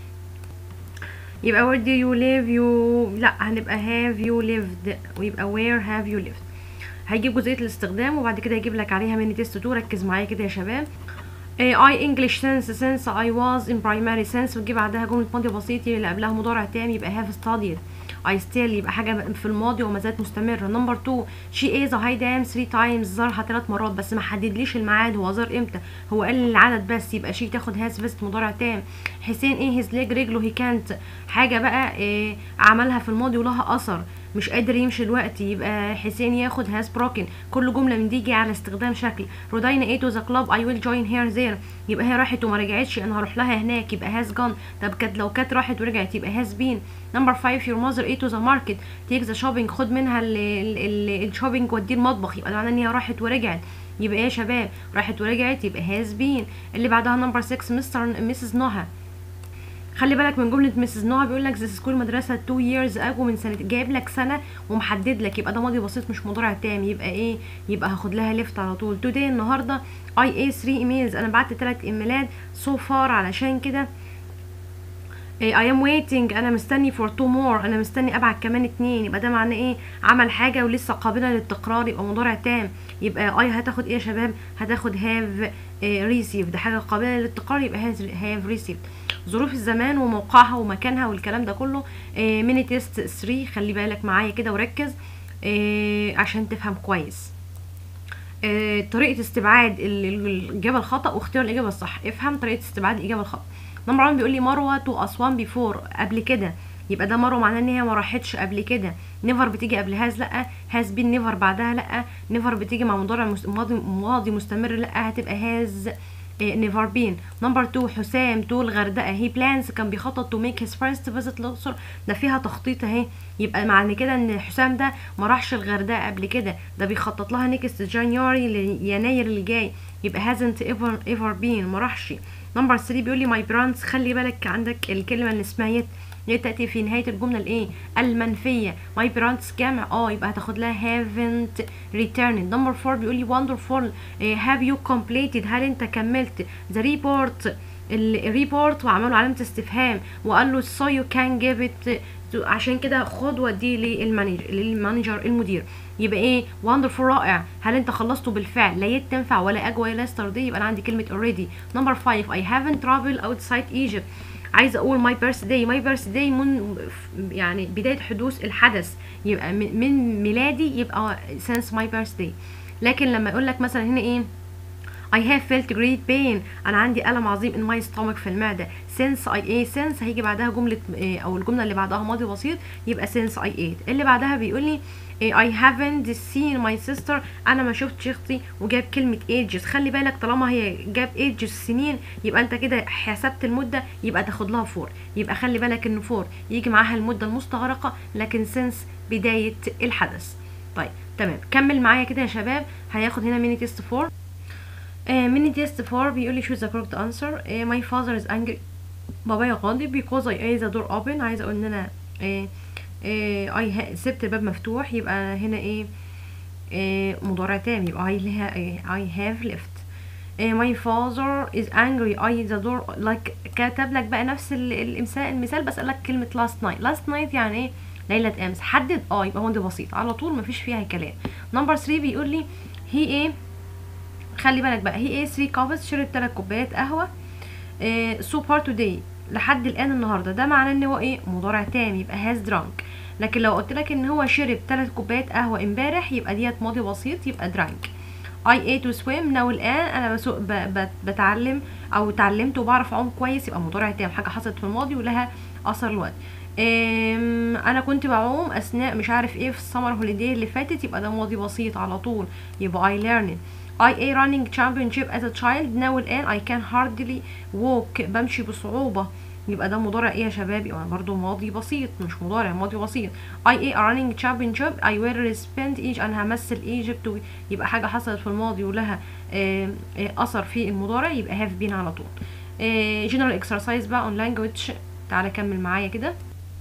يبقى where do you live you لا هنبقى have you lived ويبقى where have you lived هيجيب جزئيه الاستخدام وبعد كده يجيب لك عليها ميني تيست 2 ركز معايا كده يا شباب I English since since I was in primary since وتجيب بعدها جملة ماضي بسيط اللي قبلها مضارع تام يبقى have studied I still يبقى حاجة في الماضي وما زالت مستمرة نمبر 2 she is a high dam 3 times زارها ثلاث مرات بس ما حددليش الميعاد هو زار امتى هو قال العدد بس يبقى she تاخد has بس مضارع تام حسين ايه his leg رجله he can't حاجة بقى إيه عملها في الماضي ولها اثر مش قادر يمشي دلوقتي يبقى حسين ياخد هاز بروكن كل جمله من دي جايه على استخدام شكل رودينا ايه تو ذا كلاب اي ويل جوين هير زير يبقى هي راحت وما رجعتش انا هروح لها هناك يبقى هاز جون طب كانت لو كانت راحت ورجعت يبقى هاز بين نمبر 5 يور ماذر ايه تو ذا ماركت تيك ذا شوبينج خد منها الشوبينج وديه المطبخ يبقى ده معناه ان هي راحت ورجعت يبقى ايه يا شباب راحت ورجعت يبقى هاز بين اللي بعدها نمبر 6 مستر ميسز نوها خلي بالك من جمله مسز نوع بيقول لك ذا سكول مدرسه 2 ييرز اجو من سنه جايب لك سنه ومحدد لك يبقى ده ماضي بسيط مش مضارع تام يبقى ايه يبقى هاخد لها ليفت على طول توداي النهارده اي اي 3 ايميلز انا بعت 3 ايميلات سو فار علشان كده اي ام ويتنج انا مستني فور تو مور انا مستني ابعت كمان اتنين يبقى ده معناه ايه عمل حاجه ولسه قابله للتكرار يبقى مضارع تام يبقى اي هتاخد ايه يا شباب هتاخد هاف ريسيف ده حاجه قابله للتكرار يبقى هاف ريسيف ظروف الزمان وموقعها ومكانها والكلام ده كله ميني تيست 3 خلي بالك معايا كده وركز آه، عشان تفهم كويس آه، طريقه استبعاد ال- ال- الاجابه الخطا واختيار الاجابه الصح افهم طريقه استبعاد الاجابه الخطا نمبر 1 بيقول لي مروه تو اسوان بيفور قبل كده يبقى ده مروه معناه ان هي ما راحتش قبل كده نيفر بتيجي قبل هاز لا هاز بين نيفر بعدها لا نيفر بتيجي مع مضارع مس- ماضي ماضي مستمر لا هتبقى هاز نيفر بين نمبر 2 حسام تو الغردقه هي بلانز كان بيخطط تو ميك هيز فيرست فيزيت الاقصر ده فيها تخطيط اهي يبقى معنى كده ان حسام ده ما راحش الغردقه قبل كده ده بيخطط لها نيكست جانيوري ليناير اللي جاي يبقى هازنت ايفر ايفر بين ما راحش نمبر 3 بيقول لي ماي برانس خلي بالك عندك الكلمه اللي اسمها يت يت تاتي في نهايه الجمله الايه المنفيه ماي برانس جمع اه يبقى هتاخد لها haven't returned نمبر 4 بيقول لي wonderful have you completed هل انت كملت the report الريبورت وعملوا علامه استفهام وقال له so you can give it to- عشان كده خد وديه للمانجر للمانجر المدير يبقى ايه وندرفول رائع هل انت خلصته بالفعل لا يت تنفع ولا اجوا ولا يستردي يبقى انا عندي كلمه already نمبر 5 I haven't traveled outside Egypt عايزه اقول ماي بيرث داي ماي بيرث داي من يعني بدايه حدوث الحدث يبقى من من ميلادي يبقى since my birthday لكن لما يقول لك مثلا هنا ايه I have felt great pain أنا عندي ألم عظيم in my stomach في المعدة since I ate since هيجي بعدها جملة إيه، أو الجملة اللي بعدها ماضي بسيط يبقى since I ate اللي بعدها بيقول لي إيه، I haven't seen my sister أنا ما شفتش أختي وجاب كلمة ages خلي بالك طالما هي جاب ages سنين يبقى أنت كده حسبت المدة يبقى تاخد لها فور يبقى خلي بالك إن فور يجي معاها المدة المستغرقة لكن since بداية الحدث طيب تمام كمل معايا كده يا شباب هياخد هنا ميني تيست فور ميني تيست فور بيقول لي choose the correct answer uh, my father is angry بابايا غاضب because I ate the door open عايزه اقول ان انا uh, uh, I ha- سبت الباب مفتوح يبقى هنا ايه uh, مضارع تام يبقى I, ha- I have left uh, my father is angry I the door like كتب لك بقى نفس ال- الامثال المثال بس قال لك كلمه last night last night يعني ايه ليلة امس حدد اه يبقى هو ده بسيط على طول مفيش فيها كلام نمبر 3 بيقول لي هي ايه خلي بالك بقى هي ايه 3 كابس شرب 3 كوبايات قهوه سو فار توداي لحد الان النهارده ده معناه ان هو ايه مضارع تام يبقى هاز درانك لكن لو قلت لك ان هو شرب 3 كوبايات قهوه امبارح يبقى ديت ماضي بسيط يبقى درانك اي اي تو سويم ناو الان انا بسوق ب... ب... بتعلم او اتعلمت وبعرف اعوم كويس يبقى مضارع تام حاجه حصلت في الماضي ولها اثر الوقت أم، انا كنت بعوم اثناء مش عارف ايه في السمر هوليداي اللي فاتت يبقى ده ماضي بسيط على طول يبقى I learned I a running championship as a child now الآن I can hardly walk بمشي بصعوبة يبقى ده مضارع ايه يا شباب يبقى برضو ماضي بسيط مش مضارع ماضي بسيط I a running championship I will spend each انا همثل Egypt يبقى حاجة حصلت في الماضي ولها آه، آه، أثر في المضارع يبقى have been على طول آه، general exercise بقى on language تعالى كمل معايا كده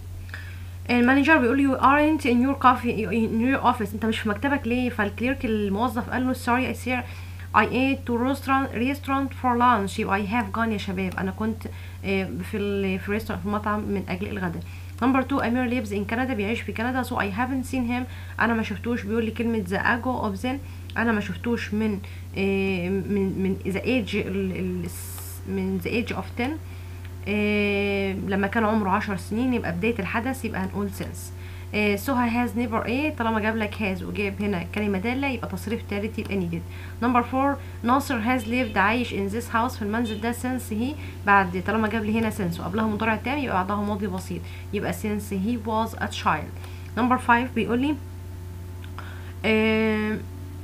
المانجر بيقول you aren't in your coffee in your office انت مش في مكتبك ليه فالكليرك الموظف قال له sorry I see I ate to restaurant restaurant for lunch يبقى I have gone يا شباب انا كنت آه، في ال في restaurant في المطعم من اجل الغداء نمبر 2 امير lives in Canada بيعيش في كندا so I haven't seen him انا ما شفتوش بيقول لي كلمه the ago of then انا ما شفتوش من آه، من من the age ال- ال- من the age of 10 آه، لما كان عمره عشر سنين يبقى بداية الحدث يبقى هنقول since آه، سوها هاز نيفر ايه طالما جاب لك هاز وجاب هنا كلمة دالة يبقى تصريف تالت يبقى needed نمبر فور ناصر هاز lived عايش in this house في المنزل ده since he بعد طالما جاب لي هنا since وقبلها مضارع تام يبقى بعدها ماضي بسيط يبقى since he was a child نمبر 5 بيقول لي آه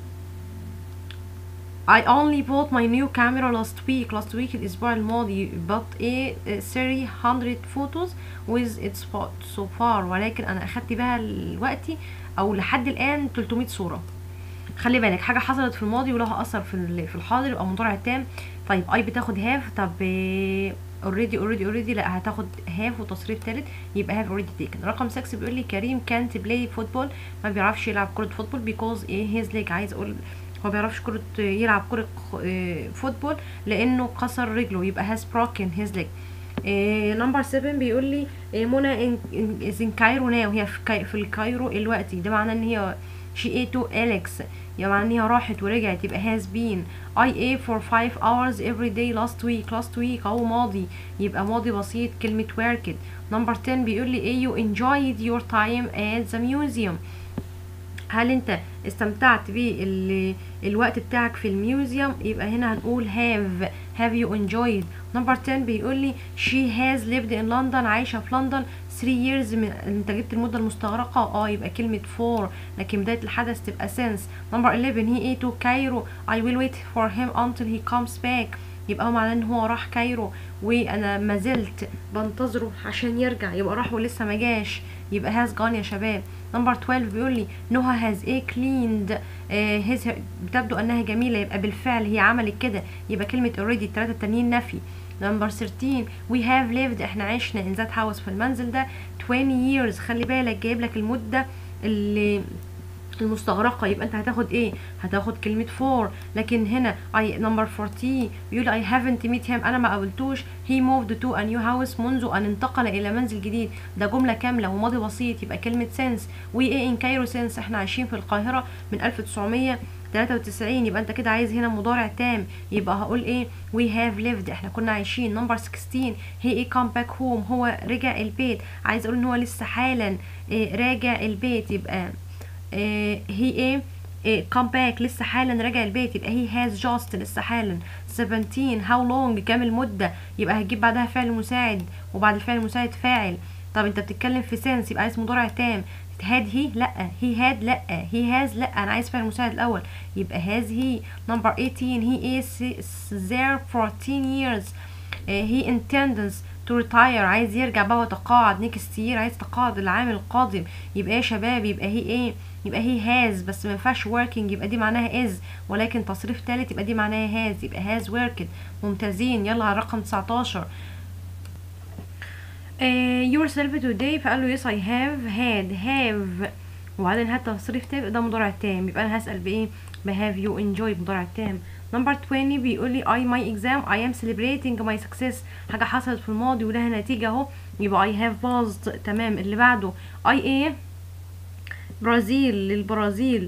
I only bought my new camera last week last week الأسبوع الماضي but a 300 photos with its spot so far ولكن أنا أخدت بها دلوقتي أو لحد الآن 300 صورة خلي بالك حاجة حصلت في الماضي ولها أثر في ال- في الحاضر يبقى مضارع تام طيب اي بتاخد هاف طب اوريدي اوريدي اوريدي لا هتاخد هاف وتصريف تالت يبقى هاف اوريدي تيكن رقم 6 بيقول لي كريم كانت بلاي فوتبول ما بيعرفش يلعب كرة فوتبول بيكوز ايه هيز ليج عايز اقول هو بيعرفش كرة يلعب كرة آه، فوتبول لانه كسر رجله يبقى هاز بروكن هيز ليج نمبر 7 بيقول لي آه، منى از ان كايرو ناو هي في, كاي في الكايرو دلوقتي ده معناه ان هي she ate to Alex يعني معناه ان هي راحت ورجعت يبقى has been I ate for 5 hours every day last week last week اهو ماضي يبقى ماضي بسيط كلمة worked نمبر 10 بيقول لي ايه you enjoyed your time at the museum هل انت استمتعت بالوقت بتاعك في الميوزيوم يبقى هنا هنقول have have you enjoyed نمبر 10 بيقول لي she has lived in London عايشة في لندن 3 years من انت جبت المدة المستغرقة اه يبقى كلمة for لكن بداية الحدث تبقى since نمبر 11 he ate to Cairo I will wait for him until he comes back يبقى هو معناه ان هو راح كايرو وانا ما زلت بنتظره عشان يرجع يبقى راح ولسه ما جاش يبقى هاز جان يا شباب نمبر 12 بيقول لي نوها هاز ايه كليند هيز بتبدو انها جميله يبقى بالفعل هي عملت كده يبقى كلمه اوريدي الثلاثه التانيين نفي نمبر 13 we have lived احنا عشنا in that house في المنزل ده 20 years خلي بالك جايب لك المده اللي المستغرقة يبقى انت هتاخد ايه هتاخد كلمة for لكن هنا I number 14 بيقول I haven't met him انا ما قابلتوش he moved to a new house منذ ان انتقل الى منزل جديد ده جملة كاملة وماضي بسيط يبقى كلمة since we ايه in Cairo since احنا عايشين في القاهرة من 1993 يبقى انت كده عايز هنا مضارع تام يبقى هقول ايه we have lived احنا كنا عايشين نمبر 16 he ايه come back home هو رجع البيت عايز اقول ان هو لسه حالا إيه راجع البيت يبقى هي ايه كام باك لسه حالا راجع البيت يبقى هي هاز جاست لسه حالا 17 هاو لونج كام المده يبقى هتجيب بعدها فعل مساعد وبعد الفعل المساعد فاعل طب انت بتتكلم في سنس يبقى عايز مضارع تام هاد هي لا هي هاد لا هي هاز لا انا عايز فعل مساعد الاول يبقى هاز هي نمبر 18 هي is there for 14 years هي intends to retire عايز يرجع بقى ويتقاعد نيكست يير عايز تقاعد العام القادم يبقى ايه يا شباب يبقى هي ايه يبقى هي هاز بس ما ينفعش working يبقى دي معناها is ولكن تصريف تالت يبقى دي معناها هاز يبقى هاز worked ممتازين يلا على رقم 19 uh, yourself today فقال له yes I have had have وبعدين هات تصريف تام ده مضارع تام يبقى انا هسأل بايه ب have you enjoyed مضارع تام نمبر 20 بيقول لي I my exam I am celebrating my success حاجة حصلت في الماضي ولها نتيجة اهو يبقى I have passed تمام اللي بعده I ايه برازيل للبرازيل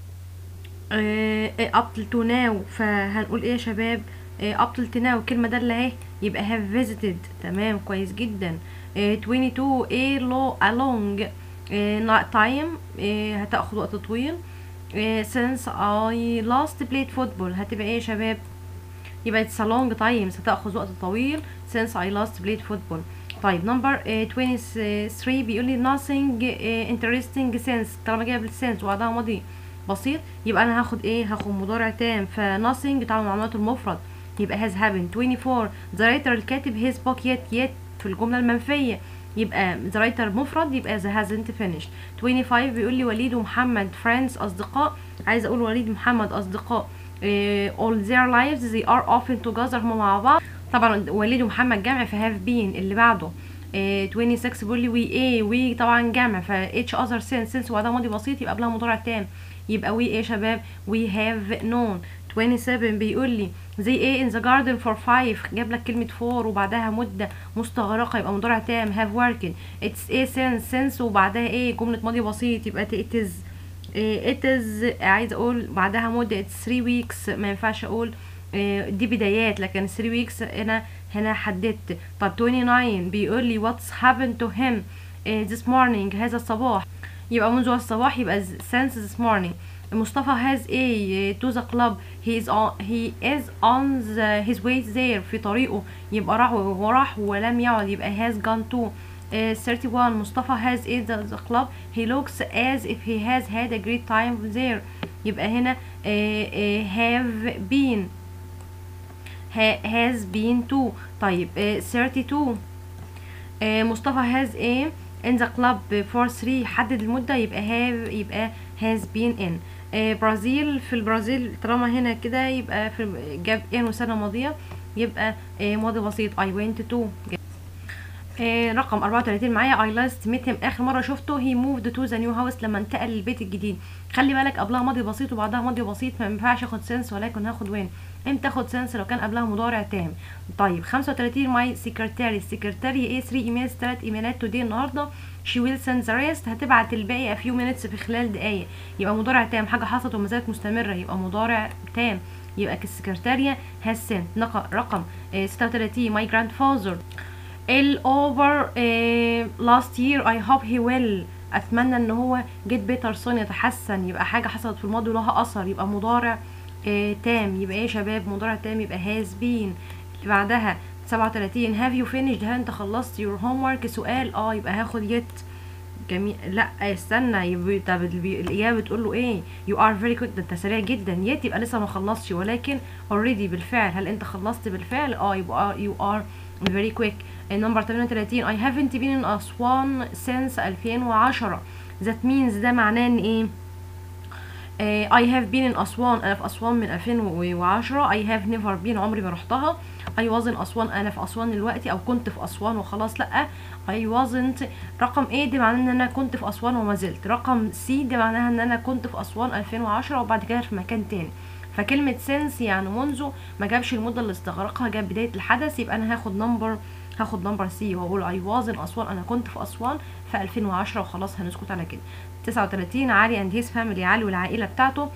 up till to now فهنقول ايه يا شباب up till to now الكلمة ده اللي اهي يبقى have visited تمام كويس جدا 22 a low along time هتاخد وقت طويل since I last played football هتبقى ايه يا شباب يبقى it's a long time هتاخد وقت طويل since I last played football طيب نمبر 23 بيقول لي nothing interesting since طالما جايب since وبعدها ماضي بسيط يبقى انا هاخد ايه هاخد مضارع تام ف nothing طبعا معلومات المفرد يبقى has happened 24 the writer الكاتب his book yet yet في الجملة المنفية يبقى the writer مفرد يبقى the hasn't finished 25 بيقول لي وليد ومحمد friends أصدقاء عايز أقول وليد ومحمد أصدقاء all their lives they are often together هما مع بعض طبعا وليد ومحمد جمع في have been اللي بعده 26 بيقول لي we ايه we طبعا جمع ف each other since since وده ماضي بسيط يبقى قبلها مضارع تام يبقى we ايه يا شباب we have known 27 بيقول لي زي ايه in the garden for five جاب لك كلمة for وبعدها مدة مستغرقة يبقى مضارع تام have working it's a since since وبعدها ايه جملة ماضي بسيط يبقى it is it is عايز اقول بعدها مدة it's three weeks ما ينفعش اقول دي بدايات لكن 3 weeks هنا هنا حددت طب 29 بيقول لي what's happened to him this morning هذا الصباح يبقى منذ الصباح يبقى since this morning مصطفى has a to the club he is on he is on the, his way there في طريقه يبقى راح وراح ولم يعد يبقى has gone to آه 31 مصطفى has in the, the club he looks as if he has had a great time there يبقى هنا آه آه have been ha, has been to طيب آه 32 آه مصطفى has a in the club for 3 حدد المدة يبقى have يبقى has been in آه برازيل في البرازيل طالما هنا كده يبقى في جاب ان وسنة ماضية يبقى آه ماضي بسيط I went to آه رقم 34 معايا I last met him اخر مره شفته he moved to the new house لما انتقل للبيت الجديد خلي بالك قبلها ماضي بسيط وبعدها ماضي بسيط ما ينفعش اخد سنس ولكن هاخد وين امتى اخد سنس لو كان قبلها مضارع تام طيب 35 ماي سكرتاري السكرتاري ايه 3 ايميلز 3 ايميلات تودي النهارده she will send the rest هتبعت الباقي a few minutes في خلال دقايق يبقى مضارع تام حاجه حصلت وما زالت مستمره يبقى مضارع تام يبقى السكرتارية has sent رقم آه 36 my grandfather ال over uh, last year I hope he will اتمنى ان هو get better soon يتحسن يبقى حاجه حصلت في الماضي ولها اثر يبقى مضارع uh, تام يبقى ايه يا شباب مضارع تام يبقى has been اللي بعدها 37 have you finished هل انت خلصت your homework سؤال اه يبقى هاخد yet جميل لا استنى يبقى طب الاجابه بتقول له ايه you are very good ده انت سريع جدا يت يبقى لسه ما خلصتش ولكن already بالفعل هل انت خلصت بالفعل اه يبقى you are very quick النمبر 38 I haven't been in أسوان since 2010 that means ده معناه ان ايه uh, I have been in أسوان أنا في أسوان من 2010 I have never been عمري ما رحتها I was in أسوان أنا في أسوان دلوقتي أو كنت في أسوان وخلاص لأ I wasn't رقم A دي معناه ان انا كنت في أسوان وما زلت رقم C دي معناها ان انا كنت في أسوان 2010 وبعد كده في مكان تاني فكلمة since يعني منذ ما جابش المدة اللي استغرقها جاب بداية الحدث يبقى انا هاخد نمبر هاخد نمبر سي واقول اي واز ان اسوان انا كنت في اسوان في 2010 وخلاص هنسكت على كده 39 علي اند هيز فاميلي علي والعائله بتاعته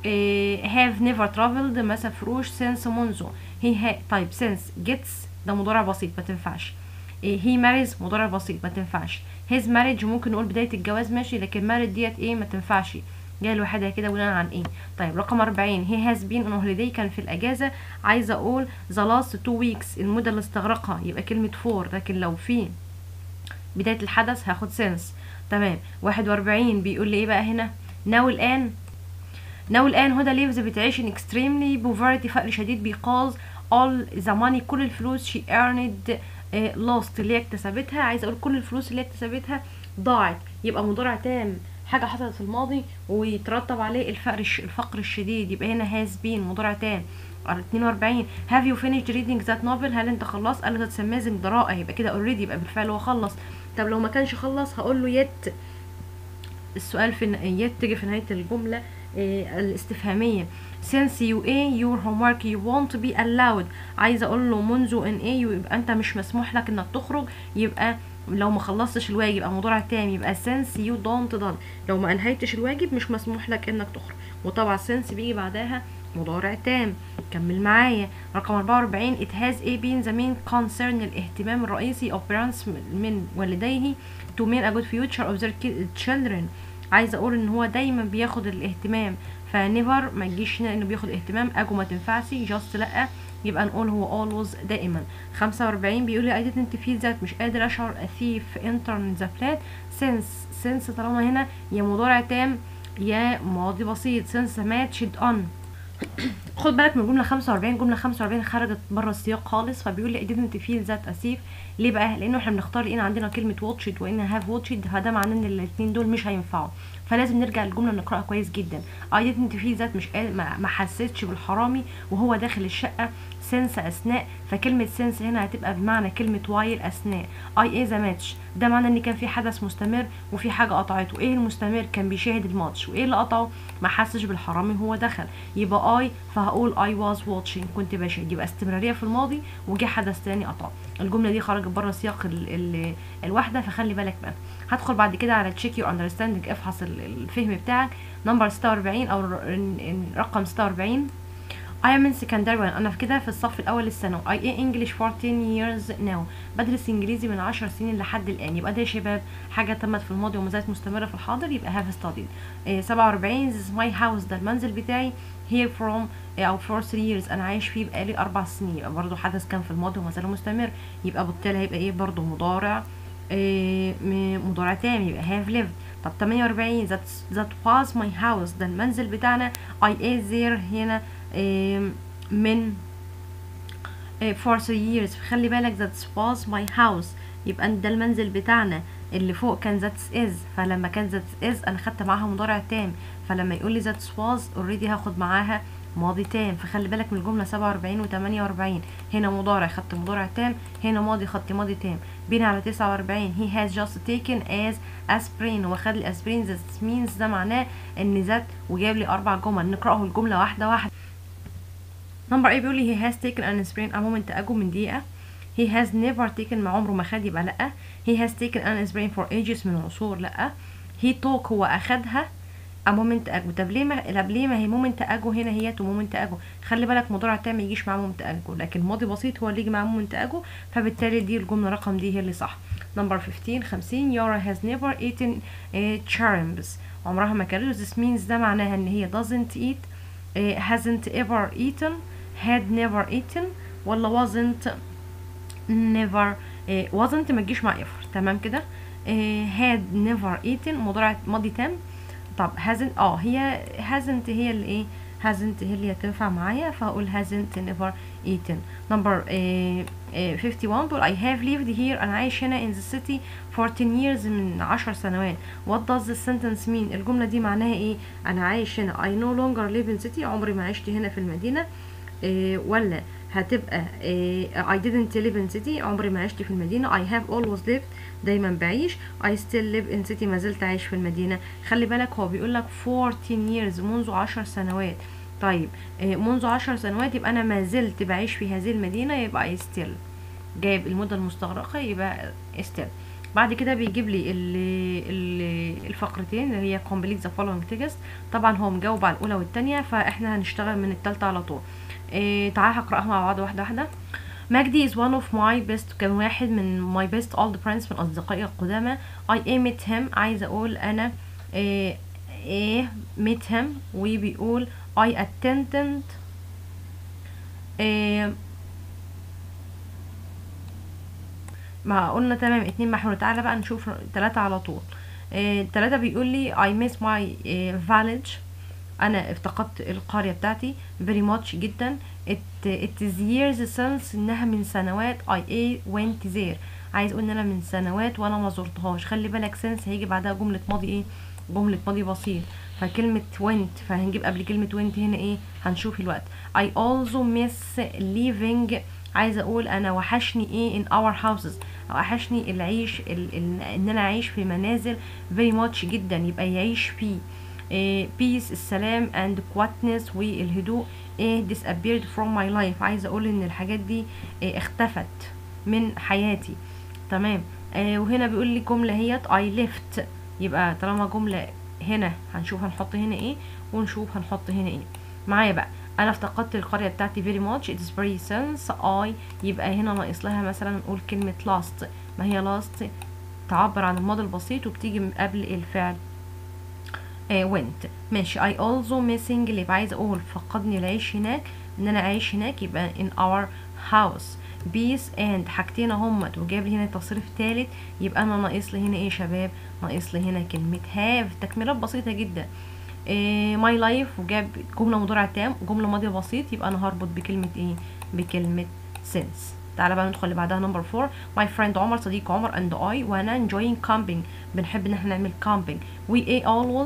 هاف نيفر ترافلد ما سافروش سينس منذ هي طيب سينس جيتس ده مضارع بسيط ما تنفعش هي ماريز مضارع بسيط ما تنفعش هيز ماريج ممكن نقول بدايه الجواز ماشي لكن ماريد ديت ايه ما تنفعش جايه لوحدها كده بناء عن ايه طيب رقم 40 هي هاز بين اون هوليداي كان في الاجازه عايزه اقول ذا لاست تو ويكس المده اللي استغرقها يبقى كلمه فور لكن لو في بدايه الحدث هاخد سنس تمام 41 بيقول لي ايه بقى هنا ناو الان ناو الان هدى ليفز بتعيش ان اكستريملي بوفرتي فقر شديد بيقاز all the money كل الفلوس she earned uh, lost اللي هي اكتسبتها عايزه اقول كل الفلوس اللي هي اكتسبتها ضاعت يبقى مضارع تام حاجه حصلت في الماضي ويترتب عليه الفقر الفقر الشديد يبقى هنا has been مضارع تام 42 have you finished reading that novel هل انت خلصت قال له that's amazing ده رائع يبقى كده already يبقى بالفعل هو خلص طب لو ما كانش خلص هقول له yet السؤال في yet تيجي في نهايه الجمله إيه الاستفهاميه since you a your homework you won't be allowed عايزه اقول له منذ ان a يبقى انت مش مسموح لك انك تخرج يبقى لو ما خلصتش الواجب يبقى مضارع تام يبقى since you don't done لو ما انهيتش الواجب مش مسموح لك انك تخرج وطبعا since بيجي بعدها مضارع تام كمل معايا رقم 44 it has a been the main concern الاهتمام الرئيسي of parents من والديه to make a good future of their children عايزه اقول ان هو دايما بياخد الاهتمام فنيفر ما تجيش هنا انه بياخد اهتمام اجو ما تنفعش جاست لا يبقى نقول هو always دائما 45 بيقول لي I didn't feel that مش قادر اشعر a thief enter the flat since since طالما هنا يا مضارع تام يا ماضي بسيط since matched on خد بالك من جمله 45 جمله 45 خرجت بره السياق خالص فبيقول لي I didn't feel that a thief ليه بقى لانه احنا بنختار لقينا عندنا كلمه watched وان have watched فده معناه ان الاثنين دول مش هينفعوا فلازم نرجع الجمله نقراها كويس جدا I didn't feel that مش ما, ما حسيتش بالحرامي وهو داخل الشقه سنس اثناء فكلمه سنس هنا هتبقى بمعنى كلمه وايل اثناء اي ايه ذا ماتش ده معنى ان كان في حدث مستمر وفي حاجه قطعته ايه المستمر كان بيشاهد الماتش وايه اللي قطعه ما حسش بالحرامي وهو دخل يبقى اي فهقول اي واز واتشنج كنت بشاهد يبقى استمراريه في الماضي وجه حدث تاني قطعه الجمله دي خرجت بره سياق ال ال الوحده فخلي بالك بقى هدخل بعد كده على تشيك يور اندرستاندينج افحص الفهم بتاعك نمبر 46 او رقم 46 I am in secondary one أنا في كده في الصف الأول الثانوي I A English for 10 years now بدرس إنجليزي من 10 سنين لحد الآن يبقى ده يا شباب حاجة تمت في الماضي وما زالت مستمرة في الحاضر يبقى have studied إيه 47 this is my house ده المنزل بتاعي here from إيه أو for 3 years أنا عايش فيه بقالي أربع سنين يبقى برضه حدث كان في الماضي وما زال مستمر يبقى بالتالي هيبقى إيه برضه مضارع إيه م- مضارع تام يبقى have lived طب 48 that, that was my house ده المنزل بتاعنا I ate there هنا إيه من إيه for three years خلي بالك that was my house يبقى ده المنزل بتاعنا اللي فوق كان that is فلما كان that is انا خدت معاها مضارع تام فلما يقول لي that was already هاخد معاها ماضي تام فخلي بالك من الجملة 47 و 48 هنا مضارع خدت مضارع تام هنا ماضي خدت ماضي تام بين على 49 he has just taken as aspirin هو خد الاسبرين that means ده معناه ان ذات وجاب لي اربع جمل نقرأه الجملة واحدة واحدة نمبر ايه بيقول لي he has taken an aspirin a moment ago من دقيقة he has never taken ما عمره ما خد يبقى لأ he has taken an aspirin for ages من عصور لأ he took هو أخدها a moment ago طب ليه ما طب ليه ما هي moment ago هنا هي تو moment ago خلي بالك مضارع تام ما يجيش معاه moment ago لكن ماضي بسيط هو اللي يجي معاه moment ago فبالتالي دي الجملة رقم دي هي اللي صح نمبر 15 50 يارا has never eaten uh, cherries عمرها ما كلت this means ده معناها ان هي doesn't eat uh, hasn't ever eaten had never eaten ولا wasn't never uh, wasn't ما تجيش مع ever تمام كده uh, had never eaten مضارع ماضي تام طب hasn't اه هي hasn't هي اللي ايه hasn't هي اللي هتنفع معايا فهقول hasn't never eaten number uh, uh, 51 بقول I have lived here أنا عايش هنا in the city for 10 years من 10 سنوات what does the sentence mean الجملة دي معناها ايه أنا عايش هنا I no longer live in city عمري ما عشت هنا في المدينة إيه ولا هتبقى إيه I didn't live in city عمري ما عشت في المدينة I have always lived دايما بعيش I still live in city ما زلت عايش في المدينة خلي بالك هو بيقول لك 14 years منذ 10 سنوات طيب إيه منذ 10 سنوات يبقى أنا ما زلت بعيش في هذه المدينة يبقى I still جايب المدة المستغرقة يبقى still بعد كده بيجيب لي ال ال الفقرتين اللي هي complete the following text طبعا هو مجاوب على الأولى والتانية فاحنا هنشتغل من التالتة على طول إيه تعالى هقرأها مع بعض واحدة واحدة مجدي is one of my best كان واحد من my best old friends من أصدقائي القدامى I met him عايزة أقول أنا إيه إيه met him وبيقول I attended إيه ما قلنا تمام اتنين محور تعالى بقى نشوف تلاتة على طول إيه تلاتة بيقول لي I miss my إيه village انا افتقدت القرية بتاعتي very much جدا it, it is years since انها من سنوات I went there عايز اقول ان انا من سنوات وانا ما زرتهاش خلي بالك since هيجي بعدها جملة ماضي ايه جملة ماضي بسيط فكلمة went فهنجيب قبل كلمة went هنا ايه هنشوف الوقت I also miss living عايزه اقول انا وحشني ايه in our houses وحشني العيش ال ال ان انا اعيش في منازل very much جدا يبقى يعيش فيه إيه peace السلام and quietness والهدوء ايه disappeared from my life عايزه اقول ان الحاجات دي إيه اختفت من حياتي تمام إيه وهنا بيقول لي جمله هي I left يبقى طالما جمله هنا هنشوف هنحط هنا ايه ونشوف هنحط هنا ايه معايا بقى انا افتقدت القريه بتاعتي very much it is very since I يبقى هنا ناقص لها مثلا نقول كلمه last ما هي last تعبر عن الماضي البسيط وبتيجي من قبل الفعل آه went ماشي I also missing اللي يبقى عايزه اقول فقدني العيش هناك ان انا عايش هناك يبقى in our house peace and حاجتين اهمت وجاب لي هنا تصريف تالت يبقى انا ناقص لي هنا ايه يا شباب ناقص لي هنا كلمه have تكميلات بسيطه جدا ماي لايف وجاب جمله مضارع تام وجمله ماضي بسيط يبقى انا هربط بكلمه ايه بكلمه since تعالى بقى ندخل اللي بعدها نمبر 4 ماي فريند عمر صديق عمر اند اي وانا enjoying camping بنحب ان احنا نعمل camping we always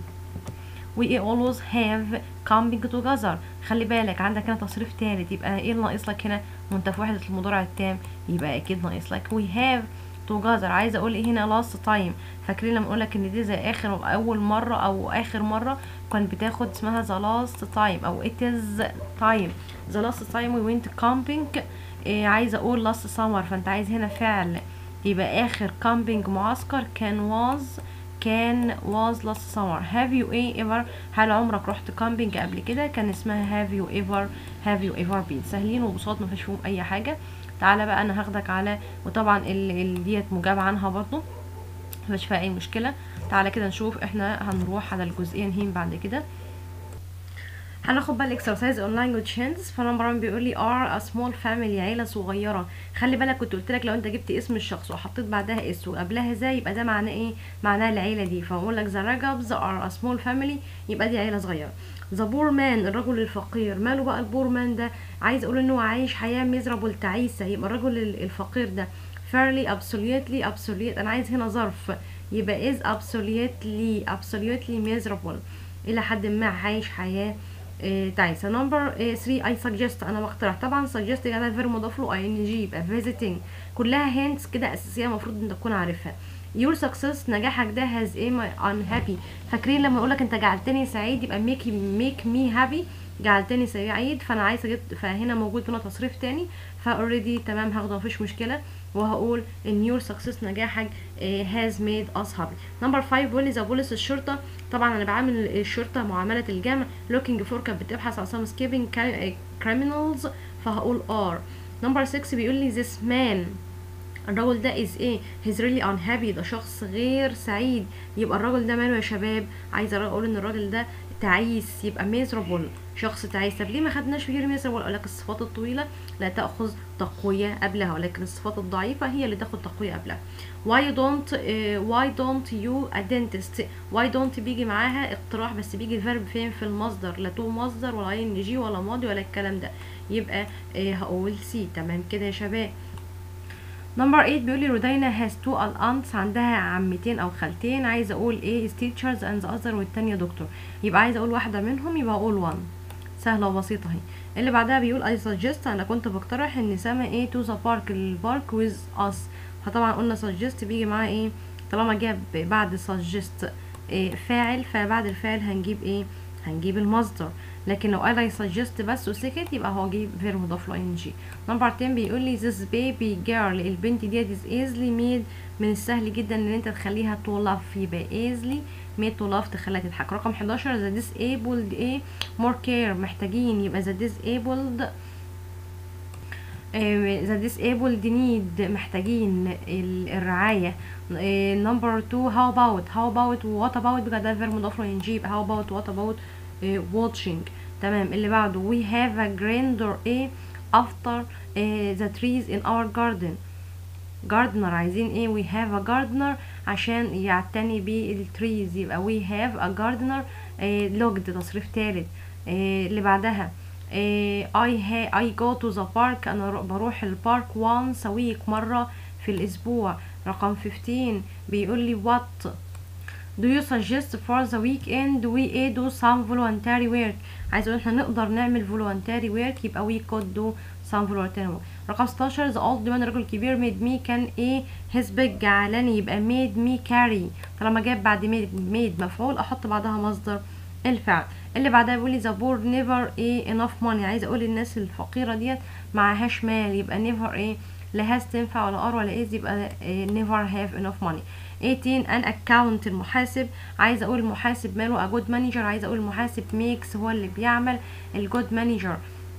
we always have camping together خلي بالك عندك هنا تصريف تالت يبقى ايه اللي ناقص لك هنا وانت في وحده المضارع التام يبقى اكيد ناقص لك we have together عايزه اقول ايه هنا last time فاكرين لما اقول لك ان دي زي اخر اول مره او اخر مره كانت بتاخد اسمها the last time او it is time the last time we went camping إيه عايزه اقول last summer فانت عايز هنا فعل يبقى اخر camping معسكر كان was كان was last summer have you ever هل عمرك رحت كامبينج قبل كده كان اسمها have you ever have you ever been سهلين وبساط ما فيش فيهم اي حاجه تعالى بقى انا هاخدك على وطبعا ال ديت مجاب عنها برضو مش فيها اي مشكله تعالى كده نشوف احنا هنروح على الجزئيه نهين بعد كده هناخد بقى الاكسرسايز اون لانجوج هينز فنمبر 1 بيقول لي ار ا سمول فاميلي عيله صغيره خلي بالك كنت قلت لك لو انت جبت اسم الشخص وحطيت بعدها اس وقبلها ذا يبقى ده معناه ايه معناه العيله دي فاقول لك ذا رجبز ار ا سمول فاميلي يبقى دي عيله صغيره ذا بور مان الرجل الفقير ماله بقى البور مان ده عايز اقول انه عايش حياه ميزرابل تعيسه يبقى الرجل الفقير ده fairly absolutely absolute انا عايز هنا ظرف يبقى is absolutely absolutely miserable الى حد ما عايش حياه آه تعيسه نمبر 3 اي سجست انا بقترح طبعا سجست يعني فيرب مضاف له اي ان جي يبقى visiting كلها هينتس كده اساسيه المفروض انت تكون عارفها your success نجاحك ده has a unhappy فاكرين لما اقول لك انت جعلتني سعيد يبقى make make me happy جعلتني سعيد فانا عايزه اجيب فهنا موجود هنا تصريف تاني فاوريدي تمام هاخده مفيش مشكله وهقول ان your success نجاحك has made us happy نمبر 5 بيقول لي ذا بوليس الشرطه طبعا انا بعامل الشرطه معامله الجمع looking for كانت بتبحث عن some escaping criminals فهقول are نمبر 6 بيقول لي this man الرجل ده is ايه he's really unhappy ده شخص غير سعيد يبقى الراجل ده ماله يا شباب عايزه اقول ان الراجل ده تعيس يبقى miserable شخص تعيس طب ليه ما خدناش غير miserable اقول لك الصفات الطويله لا تاخذ تقويه قبلها ولكن الصفات الضعيفه هي اللي تاخد تقويه قبلها why don't uh, why don't you a dentist why don't بيجي معاها اقتراح بس بيجي الفيرب فين في المصدر لا تو مصدر ولا ان جي ولا ماضي ولا الكلام ده يبقى uh, هقول سي تمام كده يا شباب نمبر 8 بيقول لي رودينا هاز تو الانتس عندها عمتين او خالتين عايزه اقول ايه تيتشرز اند اذر والتانيه دكتور يبقى عايزه اقول واحده منهم يبقى اقول وان سهله وبسيطه اهي اللي بعدها بيقول اي سجست انا كنت بقترح ان سما ايه تو ذا بارك البارك ويز اس فطبعا قلنا سجست بيجي معاه ايه طالما جاب بعد سجست إيه فاعل فبعد الفاعل هنجيب ايه هنجيب المصدر لكن لو قال سجست بس وسكت يبقى هو جيب فيرب مضاف له ان جي نمبر 10 بيقول لي this baby girl البنت ديت is easily made من السهل جدا ان انت تخليها to laugh يبقى easily made to laugh تخليها تضحك رقم 11 the disabled ايه more care محتاجين يبقى the disabled ذا disabled need محتاجين الرعاية نمبر 2 how about how about what about بقى ده فيرب مضاف له ان جي يبقى how about what about watching تمام اللي بعده we have a grander a after uh, the trees in our garden gardener عايزين ايه we have a gardener عشان يعتني بالتريز يبقى we have a gardener uh, logged تصريف تالت uh, اللي بعدها uh, I, ha I go to the park انا بروح البارك once a week مرة في الاسبوع رقم 15 بيقول لي what Do you suggest for the weekend we ايه do some voluntary work عايز اقول احنا نقدر نعمل voluntary work يبقى we could do some voluntary work رقم 16 the old man الرجل الكبير made me كان ايه his big جعلني يبقى made me carry طالما جاب بعد made, made مفعول احط بعدها مصدر الفعل اللي بعدها بيقول لي the poor never ايه enough money عايز اقول الناس الفقيرة ديت معهاش مال يبقى never ايه لا has تنفع ولا ار ولا is يبقى إيه never have enough money 18 ان اكاونت المحاسب عايزه اقول المحاسب ماله جود مانجر عايزه اقول المحاسب ميكس هو اللي بيعمل الجود مانجر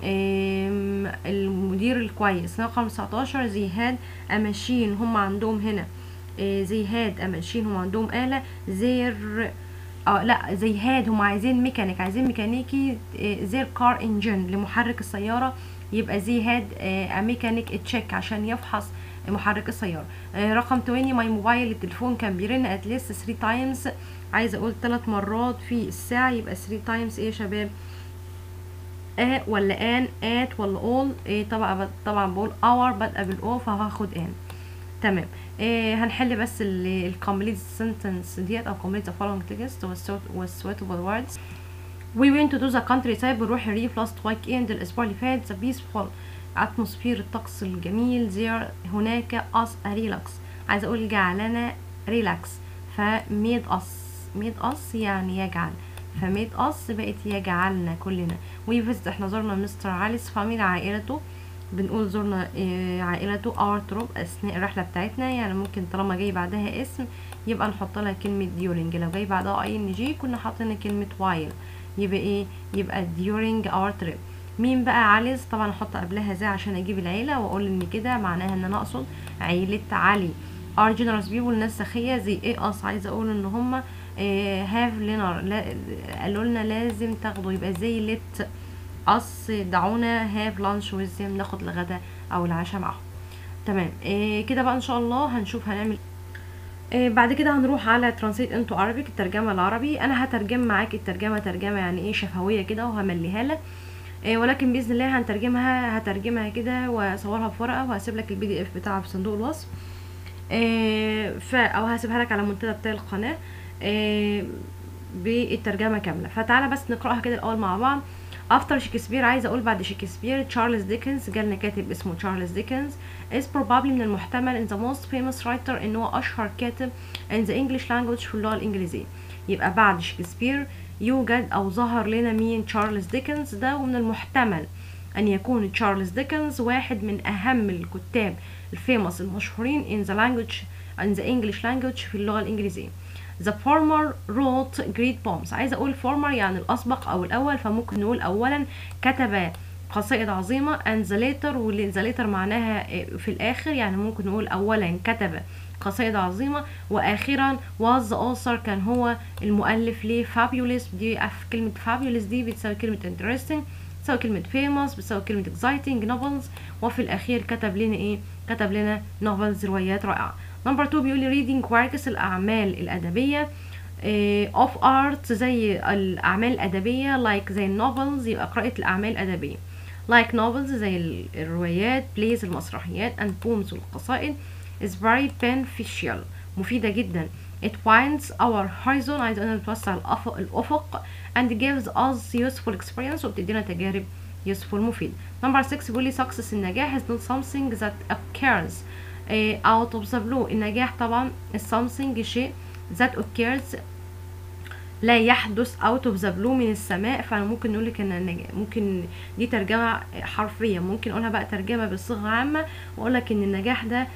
المدير الكويس رقم 19 زي هاد اماشين هم عندهم هنا زي هاد اماشين هم عندهم آلة زير اه لا زي هاد هم عايزين ميكانيك عايزين ميكانيكي زير كار انجن لمحرك السيارة يبقى زي هاد ميكانيك تشيك عشان يفحص محرك السيارة آه رقم 20 ماي موبايل التليفون كان بيرن اتليست 3 تايمز عايزه اقول 3 مرات في الساعه يبقى 3 تايمز ايه يا شباب ا ولا ان ات ولا اول إيه طبعا طبعا بقول اور بادئه بالاو فهاخد ان تمام إيه هنحل بس الكومبليت سنتنس ديت او كومبليت ذا فولوينج تكست والسويتبل ووردز We went to the countryside بنروح الريف last weekend الأسبوع اللي فات the peaceful اتموسفير الطقس الجميل زير هناك اس ريلاكس عايزه اقول جعلنا ريلاكس فميد اس ميد اس يعني يجعل فميد اس بقت يجعلنا كلنا ويفيزت احنا زرنا مستر عليس فاميلي عائلته بنقول زرنا اه عائلته اور تروب اثناء الرحله بتاعتنا يعني ممكن طالما جاي بعدها اسم يبقى نحط لها كلمه ديورنج لو جاي بعدها اي ان جي كنا حاطين كلمه وايل يبقى ايه يبقى during our trip مين بقى عليز طبعا احط قبلها زي عشان اجيب العيله واقول ان كده معناها ان انا اقصد عيله علي ار جنرالز بيبول ناس سخيه زي ايه اس عايزه اقول ان هم هاف لينر قالوا لنا لازم تاخدوا يبقى زي ليت اس دعونا هاف لانش ويزم ناخد الغدا او العشاء معاهم تمام إيه كده بقى ان شاء الله هنشوف هنعمل إيه بعد كده هنروح على ترانسليت انتو عربيك الترجمه العربي انا هترجم معاك الترجمه ترجمه يعني ايه شفويه كده وهمليها لك إيه ولكن باذن الله هنترجمها هترجمها كده واصورها في ورقه وهسيب لك البي دي اف بتاعها في صندوق الوصف إيه ف او هسيبها لك على المنتدى بتاع القناه إيه بالترجمه كامله فتعالى بس نقراها كده الاول مع بعض افتر شكسبير عايزه اقول بعد شكسبير تشارلز ديكنز جالنا كاتب اسمه تشارلز ديكنز is probably من المحتمل in the most famous writer ان هو اشهر كاتب in the English language في اللغه الانجليزيه يبقى بعد شكسبير يوجد او ظهر لنا مين تشارلز ديكنز ده ومن المحتمل ان يكون تشارلز ديكنز واحد من اهم الكتاب الفيموس المشهورين in the language in the English language في اللغه الانجليزيه The former wrote great poems عايزة أقول former يعني الأسبق أو الأول فممكن نقول أولا كتب قصائد عظيمة and the later واللي the later معناها في الآخر يعني ممكن نقول أولا كتب قصائد عظيمة وآخرا was the author كان هو المؤلف ل fabulous دي كلمة fabulous دي بتساوي كلمة interesting بتساوي كلمة famous بتساوي كلمة exciting novels وفي الأخير كتب لنا إيه كتب لنا novels روايات رائعة نمبر 2 بيقول لي reading works الأعمال الأدبية of art زي الأعمال الأدبية like زي النوفلز يبقى قراءة الأعمال الأدبية like novels زي الروايات plays المسرحيات and poems والقصائد is very beneficial مفيدة جدا it widens our horizon عايز أقول بتوسع الأفق, الأفق and gives us useful experience وبتدينا تجارب useful مفيد نمبر 6 بيقول لي success النجاح is not something that occurs out of the blue النجاح طبعا is something شيء that occurs لا يحدث out of the blue من السماء فانا ممكن نقول لك ان ممكن دي ترجمه حرفيه ممكن اقولها بقى ترجمه بصيغه عامه واقول لك ان النجاح ده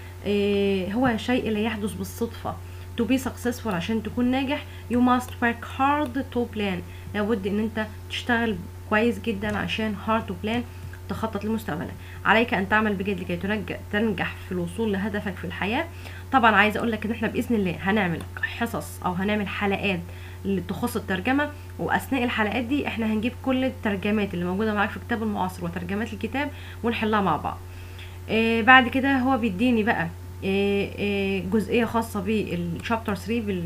هو شيء لا يحدث بالصدفه to be successful عشان تكون ناجح you must work hard to plan لابد ان انت تشتغل كويس جدا عشان hard to plan تخطط لمستقبلك عليك ان تعمل بجد لكي تنجح في الوصول لهدفك في الحياه طبعا عايزه اقول لك ان احنا باذن الله هنعمل حصص او هنعمل حلقات اللي تخص الترجمه واثناء الحلقات دي احنا هنجيب كل الترجمات اللي موجوده معاك في كتاب المعاصر وترجمات الكتاب ونحلها مع بعض آه بعد كده هو بيديني بقى آه آه جزئيه خاصه بالشابتر 3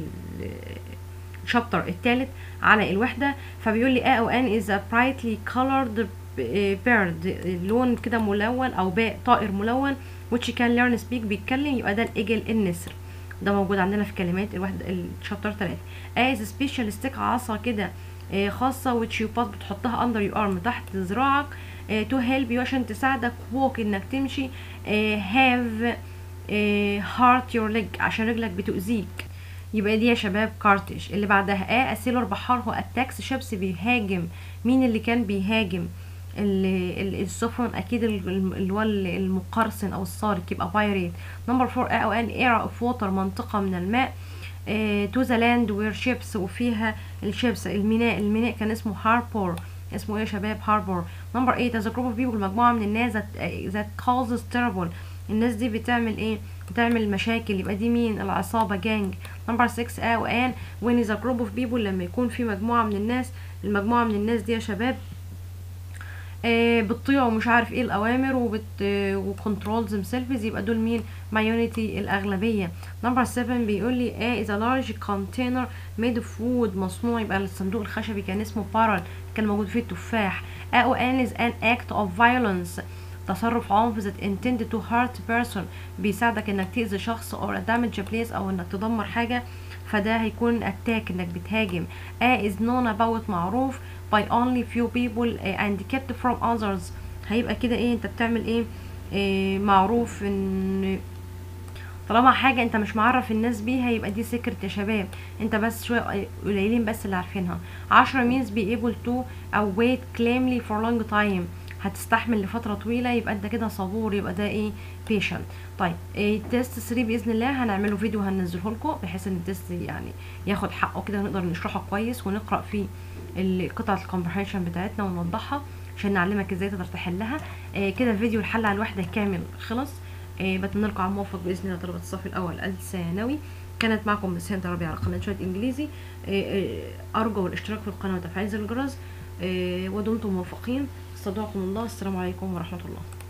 بالشابتر الثالث على الوحده فبيقول لي ا او ان از brightly colored بيرد لون كده ملون او باء طائر ملون which can learn speak بيتكلم يبقى ده الاجل النسر ده موجود عندنا في كلمات الواحد الشابتر 3 as سبيشال ستيك عصا كده خاصه which you pass بتحطها under your arm تحت ذراعك to help you عشان تساعدك walk انك تمشي have heart your leg عشان رجلك بتؤذيك يبقى دي يا شباب كارتش اللي بعدها اه اسيلور بحار هو اتاكس شيبس بيهاجم مين اللي كان بيهاجم السفن اكيد اللي هو المقرصن او السارق يبقى بايريت نمبر فور ا او ان ايرا اوف ووتر منطقه من الماء تو ذا لاند وير شيبس وفيها الشيبس الميناء الميناء كان اسمه هاربور اسمه ايه يا شباب هاربور نمبر 8 از جروب اوف بيبل مجموعه من الناس ذات كوزز تيربل الناس دي بتعمل ايه بتعمل مشاكل يبقى دي مين العصابه جانج نمبر 6 ا وان وين از جروب اوف بيبل لما يكون في مجموعه من الناس المجموعه من الناس دي يا شباب آه بتطيع ومش عارف ايه الاوامر وبت وكنترول ذيم سيلفز يبقى دول مين مايونيتي الاغلبيه نمبر 7 بيقول لي ا از لارج كونتينر ميد اوف وود مصنوع يبقى الصندوق الخشبي كان اسمه بارل كان موجود فيه التفاح ا او ان از ان اكت اوف فايولنس تصرف عنف that intended to hurt person بيساعدك انك تأذي شخص or damage a place او انك تدمر حاجة فده هيكون اتاك انك بتهاجم A is known about معروف by only few people and kept from others هيبقى كده ايه انت بتعمل ايه, إيه معروف ان طالما حاجة انت مش معرف الناس بيها يبقى دي سكرت يا شباب انت بس شوية قليلين بس اللي عارفينها عشرة means be able to او wait calmly for long time هتستحمل لفترة طويلة يبقى انت كده صبور يبقى ده ايه patient طيب ايه تيست 3 باذن الله هنعمله فيديو هننزله لكم بحيث ان التيست يعني ياخد حقه كده نقدر نشرحه كويس ونقرا فيه قطعة الكومبريهنشن بتاعتنا ونوضحها عشان نعلمك ازاي تقدر تحلها إيه كده فيديو الحل على الوحدة كامل خلص إيه بتمنى لكم على الموفق باذن الله طلبة الصف الاول الثانوي كانت معكم بسنت عربي على قناه شويه انجليزي آه، آه، ارجو الاشتراك في القناه وتفعيل زر الجرس آه، ودمتم موفقين استودعكم الله السلام عليكم ورحمه الله